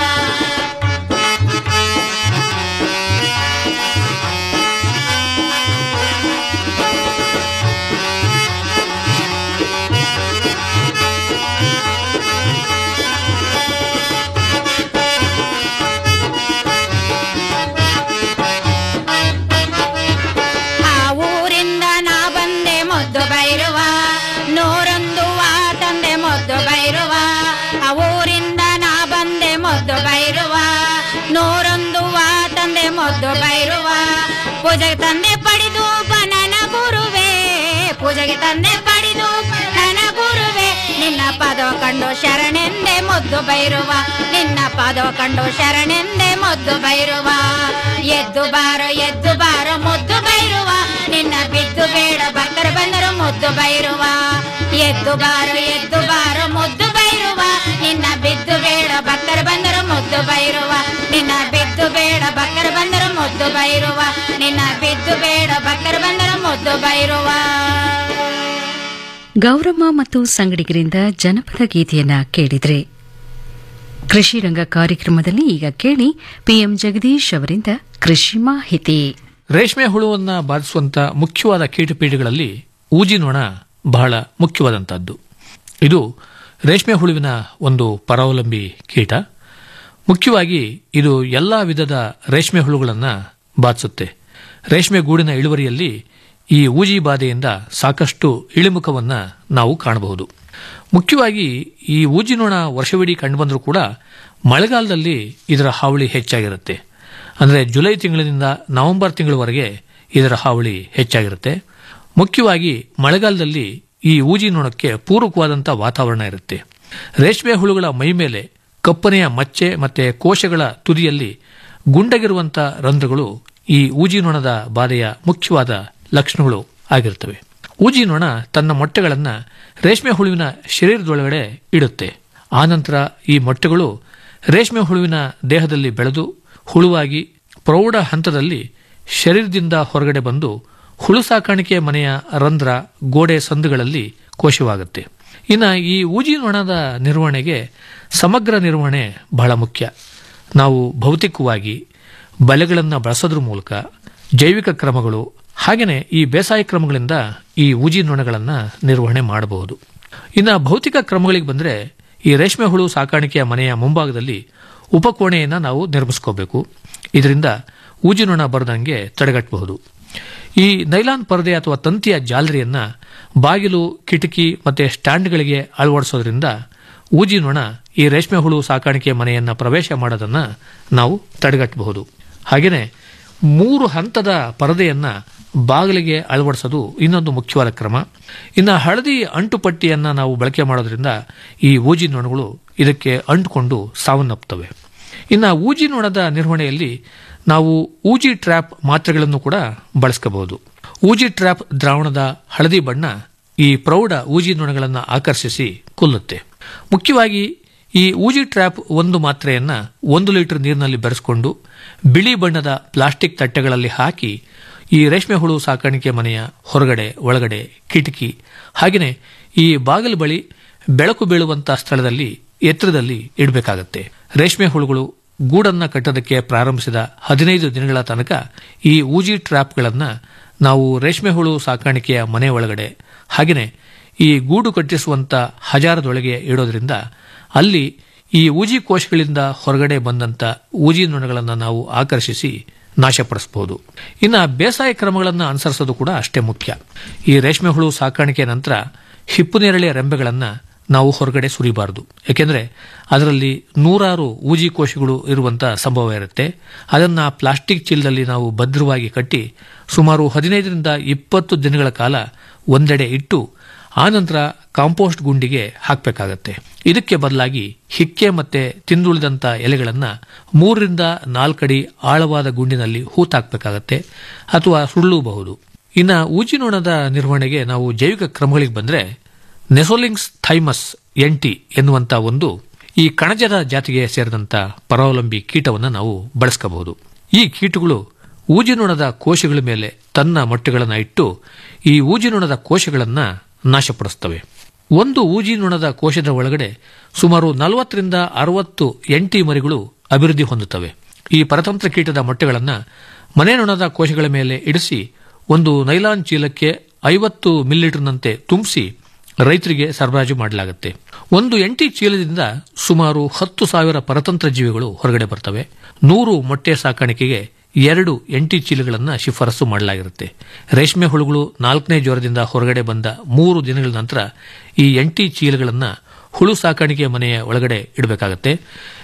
ಆ ಊರಿಂದ ನಾ ಬಂದೆ ಮುದ್ದು ಬೈರುವ ನೂರೊಂದು ಆ ತಂದೆ ಮುದ್ದು ಬೈರುವ ಆ ಊರಿಂದ ನಾ ಬಂದೆ ಮುದ್ದು ಬೈರುವ ನೂರೊಂದು ಆ ತಂದೆ ಮುದ್ದು ಬೈರುವ ಪೂಜೆಗೆ ತಂದೆ ಪಡಿದು ನನ್ನ ಗುರುವೇ ಪೂಜೆಗೆ ತಂದೆ ಪಡಿದು ನನ್ನ ಗುರುವೇ ನಿನ್ನ ಪದ ಕಂಡು ಶರಣೆಂದೆ ಮುದ್ದು ಬೈರುವ ನಿನ್ನ ಪದ ಕಂಡು ಶರಣೆಂದೆ ಮುದ್ದು ಬೈರುವ ಎದ್ದು ಬಾರೋ ಎದ್ದು ಬಾರೋ ಮುದ್ದು ಬೈರುವ ನಿನ್ನ ಬಿದ್ದು ಬೇಡ ಭಕ್ತರು ಬಂದರು ಮುದ್ದು ಬೈರುವ ಎದ್ದು ಬಾರೋ ಎದ್ದು ಬಾರೋ ಮುದ್ದು ಬೈರುವ ನಿನ್ನ ಬಿದ್ದು ಬೇಡ ಭಕ್ತರು ಬಂದರು ಮುದ್ದು ಬೈರುವ ನಿನ್ನ ಬಿದ್ದು ಬೇಡ ಭಕ್ತರು ಬಂದರು ಮುದ್ದು ಬೈರುವ ನಿನ್ನ ಬಿದ್ದು ಬೇಡ ಭಕ್ತರು ಬಂದರು ಮುದ್ದು ಬೈರುವ ಗೌರಮ್ಮ ಮತ್ತು ಸಂಗಡಿಗರಿಂದ ಜನಪದ ಗೀತೆಯನ್ನ ಕೇಳಿದ್ರೆ ಕೃಷಿ ರಂಗ ಕಾರ್ಯಕ್ರಮದಲ್ಲಿ ಈಗ ಕೇಳಿ ಪಿಎಂ ಜಗದೀಶ್ ಅವರಿಂದ ಕೃಷಿ ಮಾಹಿತಿ ರೇಷ್ಮೆ ಹುಳುವನ್ನ ಬಾಧಿಸುವಂತ ಮುಖ್ಯವಾದ ಕೀಟಪೀಡೆಗಳಲ್ಲಿ ಊಜಿನೊಣ ಬಹಳ ಮುಖ್ಯವಾದಂತಹದ್ದು ಇದು ರೇಷ್ಮೆ ಹುಳುವಿನ ಒಂದು ಪರಾವಲಂಬಿ ಕೀಟ ಮುಖ್ಯವಾಗಿ ಇದು ಎಲ್ಲಾ ವಿಧದ ರೇಷ್ಮೆ ಹುಳುಗಳನ್ನ ಬಾಧಿಸುತ್ತೆ ರೇಷ್ಮೆ ಗೂಡಿನ ಇಳುವರಿಯಲ್ಲಿ ಈ ಊಜಿ ಬಾಧೆಯಿಂದ ಸಾಕಷ್ಟು ಇಳಿಮುಖವನ್ನ ನಾವು ಕಾಣಬಹುದು ಮುಖ್ಯವಾಗಿ ಈ ಊಜಿನೊಣ ವರ್ಷವಿಡೀ ಕಂಡುಬಂದರೂ ಕೂಡ ಮಳೆಗಾಲದಲ್ಲಿ ಇದರ ಹಾವಳಿ ಹೆಚ್ಚಾಗಿರುತ್ತೆ ಅಂದರೆ ಜುಲೈ ತಿಂಗಳಿನಿಂದ ನವೆಂಬರ್ ತಿಂಗಳವರೆಗೆ ಇದರ ಹಾವಳಿ ಹೆಚ್ಚಾಗಿರುತ್ತೆ ಮುಖ್ಯವಾಗಿ ಮಳೆಗಾಲದಲ್ಲಿ ಈ ಊಜಿ ನೊಣಕ್ಕೆ ಪೂರಕವಾದಂಥ ವಾತಾವರಣ ಇರುತ್ತೆ ರೇಷ್ಮೆ ಹುಳುಗಳ ಮೈ ಮೇಲೆ ಕಪ್ಪನೆಯ ಮಚ್ಚೆ ಮತ್ತೆ ಕೋಶಗಳ ತುದಿಯಲ್ಲಿ ಗುಂಡಗಿರುವಂಥ ರಂಧ್ರಗಳು ಈ ಊಜಿ ನೊಣದ ಬಾಧೆಯ ಮುಖ್ಯವಾದ ಲಕ್ಷಣಗಳು ಆಗಿರ್ತವೆ ಊಜಿ ನೊಣ ತನ್ನ ಮೊಟ್ಟೆಗಳನ್ನು ರೇಷ್ಮೆ ಹುಳುವಿನ ಶರೀರದೊಳಗಡೆ ಇಡುತ್ತೆ ಆನಂತರ ಈ ಮೊಟ್ಟೆಗಳು ರೇಷ್ಮೆ ಹುಳುವಿನ ದೇಹದಲ್ಲಿ ಬೆಳೆದು ಹುಳುವಾಗಿ ಪ್ರೌಢ ಹಂತದಲ್ಲಿ ಶರೀರದಿಂದ ಹೊರಗಡೆ ಬಂದು ಹುಳು ಸಾಕಾಣಿಕೆ ಮನೆಯ ರಂಧ್ರ ಗೋಡೆ ಸಂದುಗಳಲ್ಲಿ ಕೋಶವಾಗುತ್ತೆ ಇನ್ನು ಈ ಊಜಿ ನೊಣದ ನಿರ್ವಹಣೆಗೆ ಸಮಗ್ರ ನಿರ್ವಹಣೆ ಬಹಳ ಮುಖ್ಯ ನಾವು ಭೌತಿಕವಾಗಿ ಬಲೆಗಳನ್ನು ಬಳಸೋದ್ರ ಮೂಲಕ ಜೈವಿಕ ಕ್ರಮಗಳು ಹಾಗೆಯೇ ಈ ಬೇಸಾಯ ಕ್ರಮಗಳಿಂದ ಈ ಊಜಿ ನೊಣಗಳನ್ನು ನಿರ್ವಹಣೆ ಮಾಡಬಹುದು ಇನ್ನು ಭೌತಿಕ ಕ್ರಮಗಳಿಗೆ ಬಂದರೆ ಈ ರೇಷ್ಮೆ ಹುಳು ಸಾಕಾಣಿಕೆಯ ಮನೆಯ ಮುಂಭಾಗದಲ್ಲಿ ಉಪಕೋಣೆಯನ್ನು ನಾವು ನಿರ್ಮಿಸ್ಕೋಬೇಕು ಇದರಿಂದ ಊಜಿ ನೊಣ ಬರದಂಗೆ ತಡೆಗಟ್ಟಬಹುದು ಈ ನೈಲಾನ್ ಪರದೆ ಅಥವಾ ತಂತಿಯ ಜಾಲರಿಯನ್ನ ಬಾಗಿಲು ಕಿಟಕಿ ಮತ್ತೆ ಸ್ಟ್ಯಾಂಡ್ಗಳಿಗೆ ಅಳವಡಿಸೋದ್ರಿಂದ ಊಜಿ ನೊಣ ಈ ರೇಷ್ಮೆ ಹುಳು ಸಾಕಾಣಿಕೆ ಮನೆಯನ್ನ ಪ್ರವೇಶ ಮಾಡೋದನ್ನ ನಾವು ತಡೆಗಟ್ಟಬಹುದು ಹಾಗೆಯೇ ಮೂರು ಹಂತದ ಪರದೆಯನ್ನ ಬಾಗಿಲಿಗೆ ಅಳವಡಿಸೋದು ಇನ್ನೊಂದು ಮುಖ್ಯವಾದ ಕ್ರಮ ಇನ್ನು ಹಳದಿ ಅಂಟುಪಟ್ಟಿಯನ್ನ ನಾವು ಬಳಕೆ ಮಾಡೋದ್ರಿಂದ ಈ ಊಜಿ ನೊಣಗಳು ಇದಕ್ಕೆ ಅಂಟುಕೊಂಡು ಸಾವನ್ನಪ್ಪುತ್ತವೆ ಇನ್ನು ಊಜಿ ನೊಣದ ನಿರ್ವಹಣೆಯಲ್ಲಿ ನಾವು ಊಜಿ ಟ್ರ್ಯಾಪ್ ಮಾತ್ರೆಗಳನ್ನು ಕೂಡ ಬಳಸ್ಕೋಬಹುದು ಊಜಿ ಟ್ರ್ಯಾಪ್ ದ್ರಾವಣದ ಹಳದಿ ಬಣ್ಣ ಈ ಪ್ರೌಢ ಊಜಿ ನೊಣಗಳನ್ನು ಆಕರ್ಷಿಸಿ ಕೊಲ್ಲುತ್ತೆ ಮುಖ್ಯವಾಗಿ ಈ ಊಜಿ ಟ್ರ್ಯಾಪ್ ಒಂದು ಮಾತ್ರೆಯನ್ನ ಒಂದು ಲೀಟರ್ ನೀರಿನಲ್ಲಿ ಬೆರೆಸಿಕೊಂಡು ಬಿಳಿ ಬಣ್ಣದ ಪ್ಲಾಸ್ಟಿಕ್ ತಟ್ಟೆಗಳಲ್ಲಿ ಹಾಕಿ ಈ ರೇಷ್ಮೆ ಹುಳು ಸಾಕಾಣಿಕೆ ಮನೆಯ ಹೊರಗಡೆ ಒಳಗಡೆ ಕಿಟಕಿ ಹಾಗೆಯೇ ಈ ಬಾಗಿಲು ಬಳಿ ಬೆಳಕು ಬೀಳುವಂತಹ ಸ್ಥಳದಲ್ಲಿ ಎತ್ತರದಲ್ಲಿ ಇಡಬೇಕಾಗತ್ತೆ ರೇಷ್ಮೆ ಹುಳುಗಳು ಗೂಡನ್ನ ಕಟ್ಟೋದಕ್ಕೆ ಪ್ರಾರಂಭಿಸಿದ ಹದಿನೈದು ದಿನಗಳ ತನಕ ಈ ಊಜಿ ಟ್ರ್ಯಾಪ್ಗಳನ್ನು ನಾವು ರೇಷ್ಮೆ ಹುಳು ಸಾಕಾಣಿಕೆಯ ಮನೆ ಒಳಗಡೆ ಹಾಗೆಯೇ ಈ ಗೂಡು ಕಟ್ಟಿಸುವಂತ ಹಜಾರದೊಳಗೆ ಇಡೋದ್ರಿಂದ ಅಲ್ಲಿ ಈ ಊಜಿ ಕೋಶಗಳಿಂದ ಹೊರಗಡೆ ಬಂದಂತ ಊಜಿ ನೊಣಗಳನ್ನು ನಾವು ಆಕರ್ಷಿಸಿ ನಾಶಪಡಿಸಬಹುದು ಇನ್ನು ಬೇಸಾಯ ಕ್ರಮಗಳನ್ನು ಅನುಸರಿಸೋದು ಕೂಡ ಅಷ್ಟೇ ಮುಖ್ಯ ಈ ರೇಷ್ಮೆ ಹುಳು ಸಾಕಾಣಿಕೆ ನಂತರ ಹಿಪ್ಪು ನೇರಳೆ ರೆಂಬೆಗಳನ್ನು ನಾವು ಹೊರಗಡೆ ಸುರಿಬಾರದು ಯಾಕೆಂದ್ರೆ ಅದರಲ್ಲಿ ನೂರಾರು ಊಜಿ ಕೋಶಗಳು ಇರುವಂತಹ ಸಂಭವ ಇರುತ್ತೆ ಅದನ್ನ ಪ್ಲಾಸ್ಟಿಕ್ ಚೀಲದಲ್ಲಿ ನಾವು ಭದ್ರವಾಗಿ ಕಟ್ಟಿ ಸುಮಾರು ಹದಿನೈದರಿಂದ ಇಪ್ಪತ್ತು ದಿನಗಳ ಕಾಲ ಒಂದೆಡೆ ಇಟ್ಟು ಆನಂತರ ಕಾಂಪೋಸ್ಟ್ ಗುಂಡಿಗೆ ಹಾಕಬೇಕಾಗತ್ತೆ ಇದಕ್ಕೆ ಬದಲಾಗಿ ಹಿಕ್ಕೆ ಮತ್ತೆ ತಿಂದುಳಿದಂತ ಎಲೆಗಳನ್ನು ಮೂರರಿಂದ ನಾಲ್ಕಡಿ ಆಳವಾದ ಗುಂಡಿನಲ್ಲಿ ಹೂತಾಕ್ಬೇಕಾಗತ್ತೆ ಅಥವಾ ಸುಳ್ಳೂಬಹುದು ಇನ್ನ ಊಜಿನೋಣದ ನಿರ್ವಹಣೆಗೆ ನಾವು ಜೈವಿಕ ಕ್ರಮಗಳಿಗೆ ಬಂದ್ರೆ ನೆಸೋಲಿಂಗ್ಸ್ ಥೈಮಸ್ ಎಂಟಿ ಎನ್ನುವಂತ ಒಂದು ಈ ಕಣಜದ ಜಾತಿಗೆ ಸೇರಿದಂತ ಪರಾವಲಂಬಿ ಕೀಟವನ್ನು ನಾವು ಬಳಸ್ಕೋಬಹುದು ಈ ಕೀಟಗಳು ಊಜಿನೋಣದ ಕೋಶಗಳ ಮೇಲೆ ತನ್ನ ಮೊಟ್ಟೆಗಳನ್ನು ಇಟ್ಟು ಈ ಊಜಿನೋಣದ ಕೋಶಗಳನ್ನ ನಾಶಪಡಿಸ್ತವೆ ಒಂದು ಊಜಿನೋಣದ ಕೋಶದ ಒಳಗಡೆ ಸುಮಾರು ನಲವತ್ತರಿಂದ ಅರವತ್ತು ಎಂಟಿ ಮರಿಗಳು ಅಭಿವೃದ್ಧಿ ಹೊಂದುತ್ತವೆ ಈ ಪರತಂತ್ರ ಕೀಟದ ಮೊಟ್ಟೆಗಳನ್ನು ಮನೆ ನೊಣದ ಕೋಶಗಳ ಮೇಲೆ ಇಡಿಸಿ ಒಂದು ನೈಲಾನ್ ಚೀಲಕ್ಕೆ ಐವತ್ತು ಮಿಲಿಲೀಟರ್ನಂತೆ ತುಂಬಿಸಿ ರೈತರಿಗೆ ಸರಬರಾಜು ಮಾಡಲಾಗುತ್ತೆ ಒಂದು ಎಂಟಿ ಚೀಲದಿಂದ ಸುಮಾರು ಹತ್ತು ಸಾವಿರ ಪರತಂತ್ರ ಜೀವಿಗಳು ಹೊರಗಡೆ ಬರ್ತವೆ ನೂರು ಮೊಟ್ಟೆ ಸಾಕಾಣಿಕೆಗೆ ಎರಡು ಎಂಟಿ ಚೀಲಗಳನ್ನು ಶಿಫಾರಸು ಮಾಡಲಾಗಿರುತ್ತೆ ರೇಷ್ಮೆ ಹುಳುಗಳು ನಾಲ್ಕನೇ ಜ್ವರದಿಂದ ಹೊರಗಡೆ ಬಂದ ಮೂರು ದಿನಗಳ ನಂತರ ಈ ಎಂಟಿ ಚೀಲಗಳನ್ನು ಹುಳು ಸಾಕಾಣಿಕೆ ಮನೆಯ ಒಳಗಡೆ ಇಡಬೇಕಾಗತ್ತೆ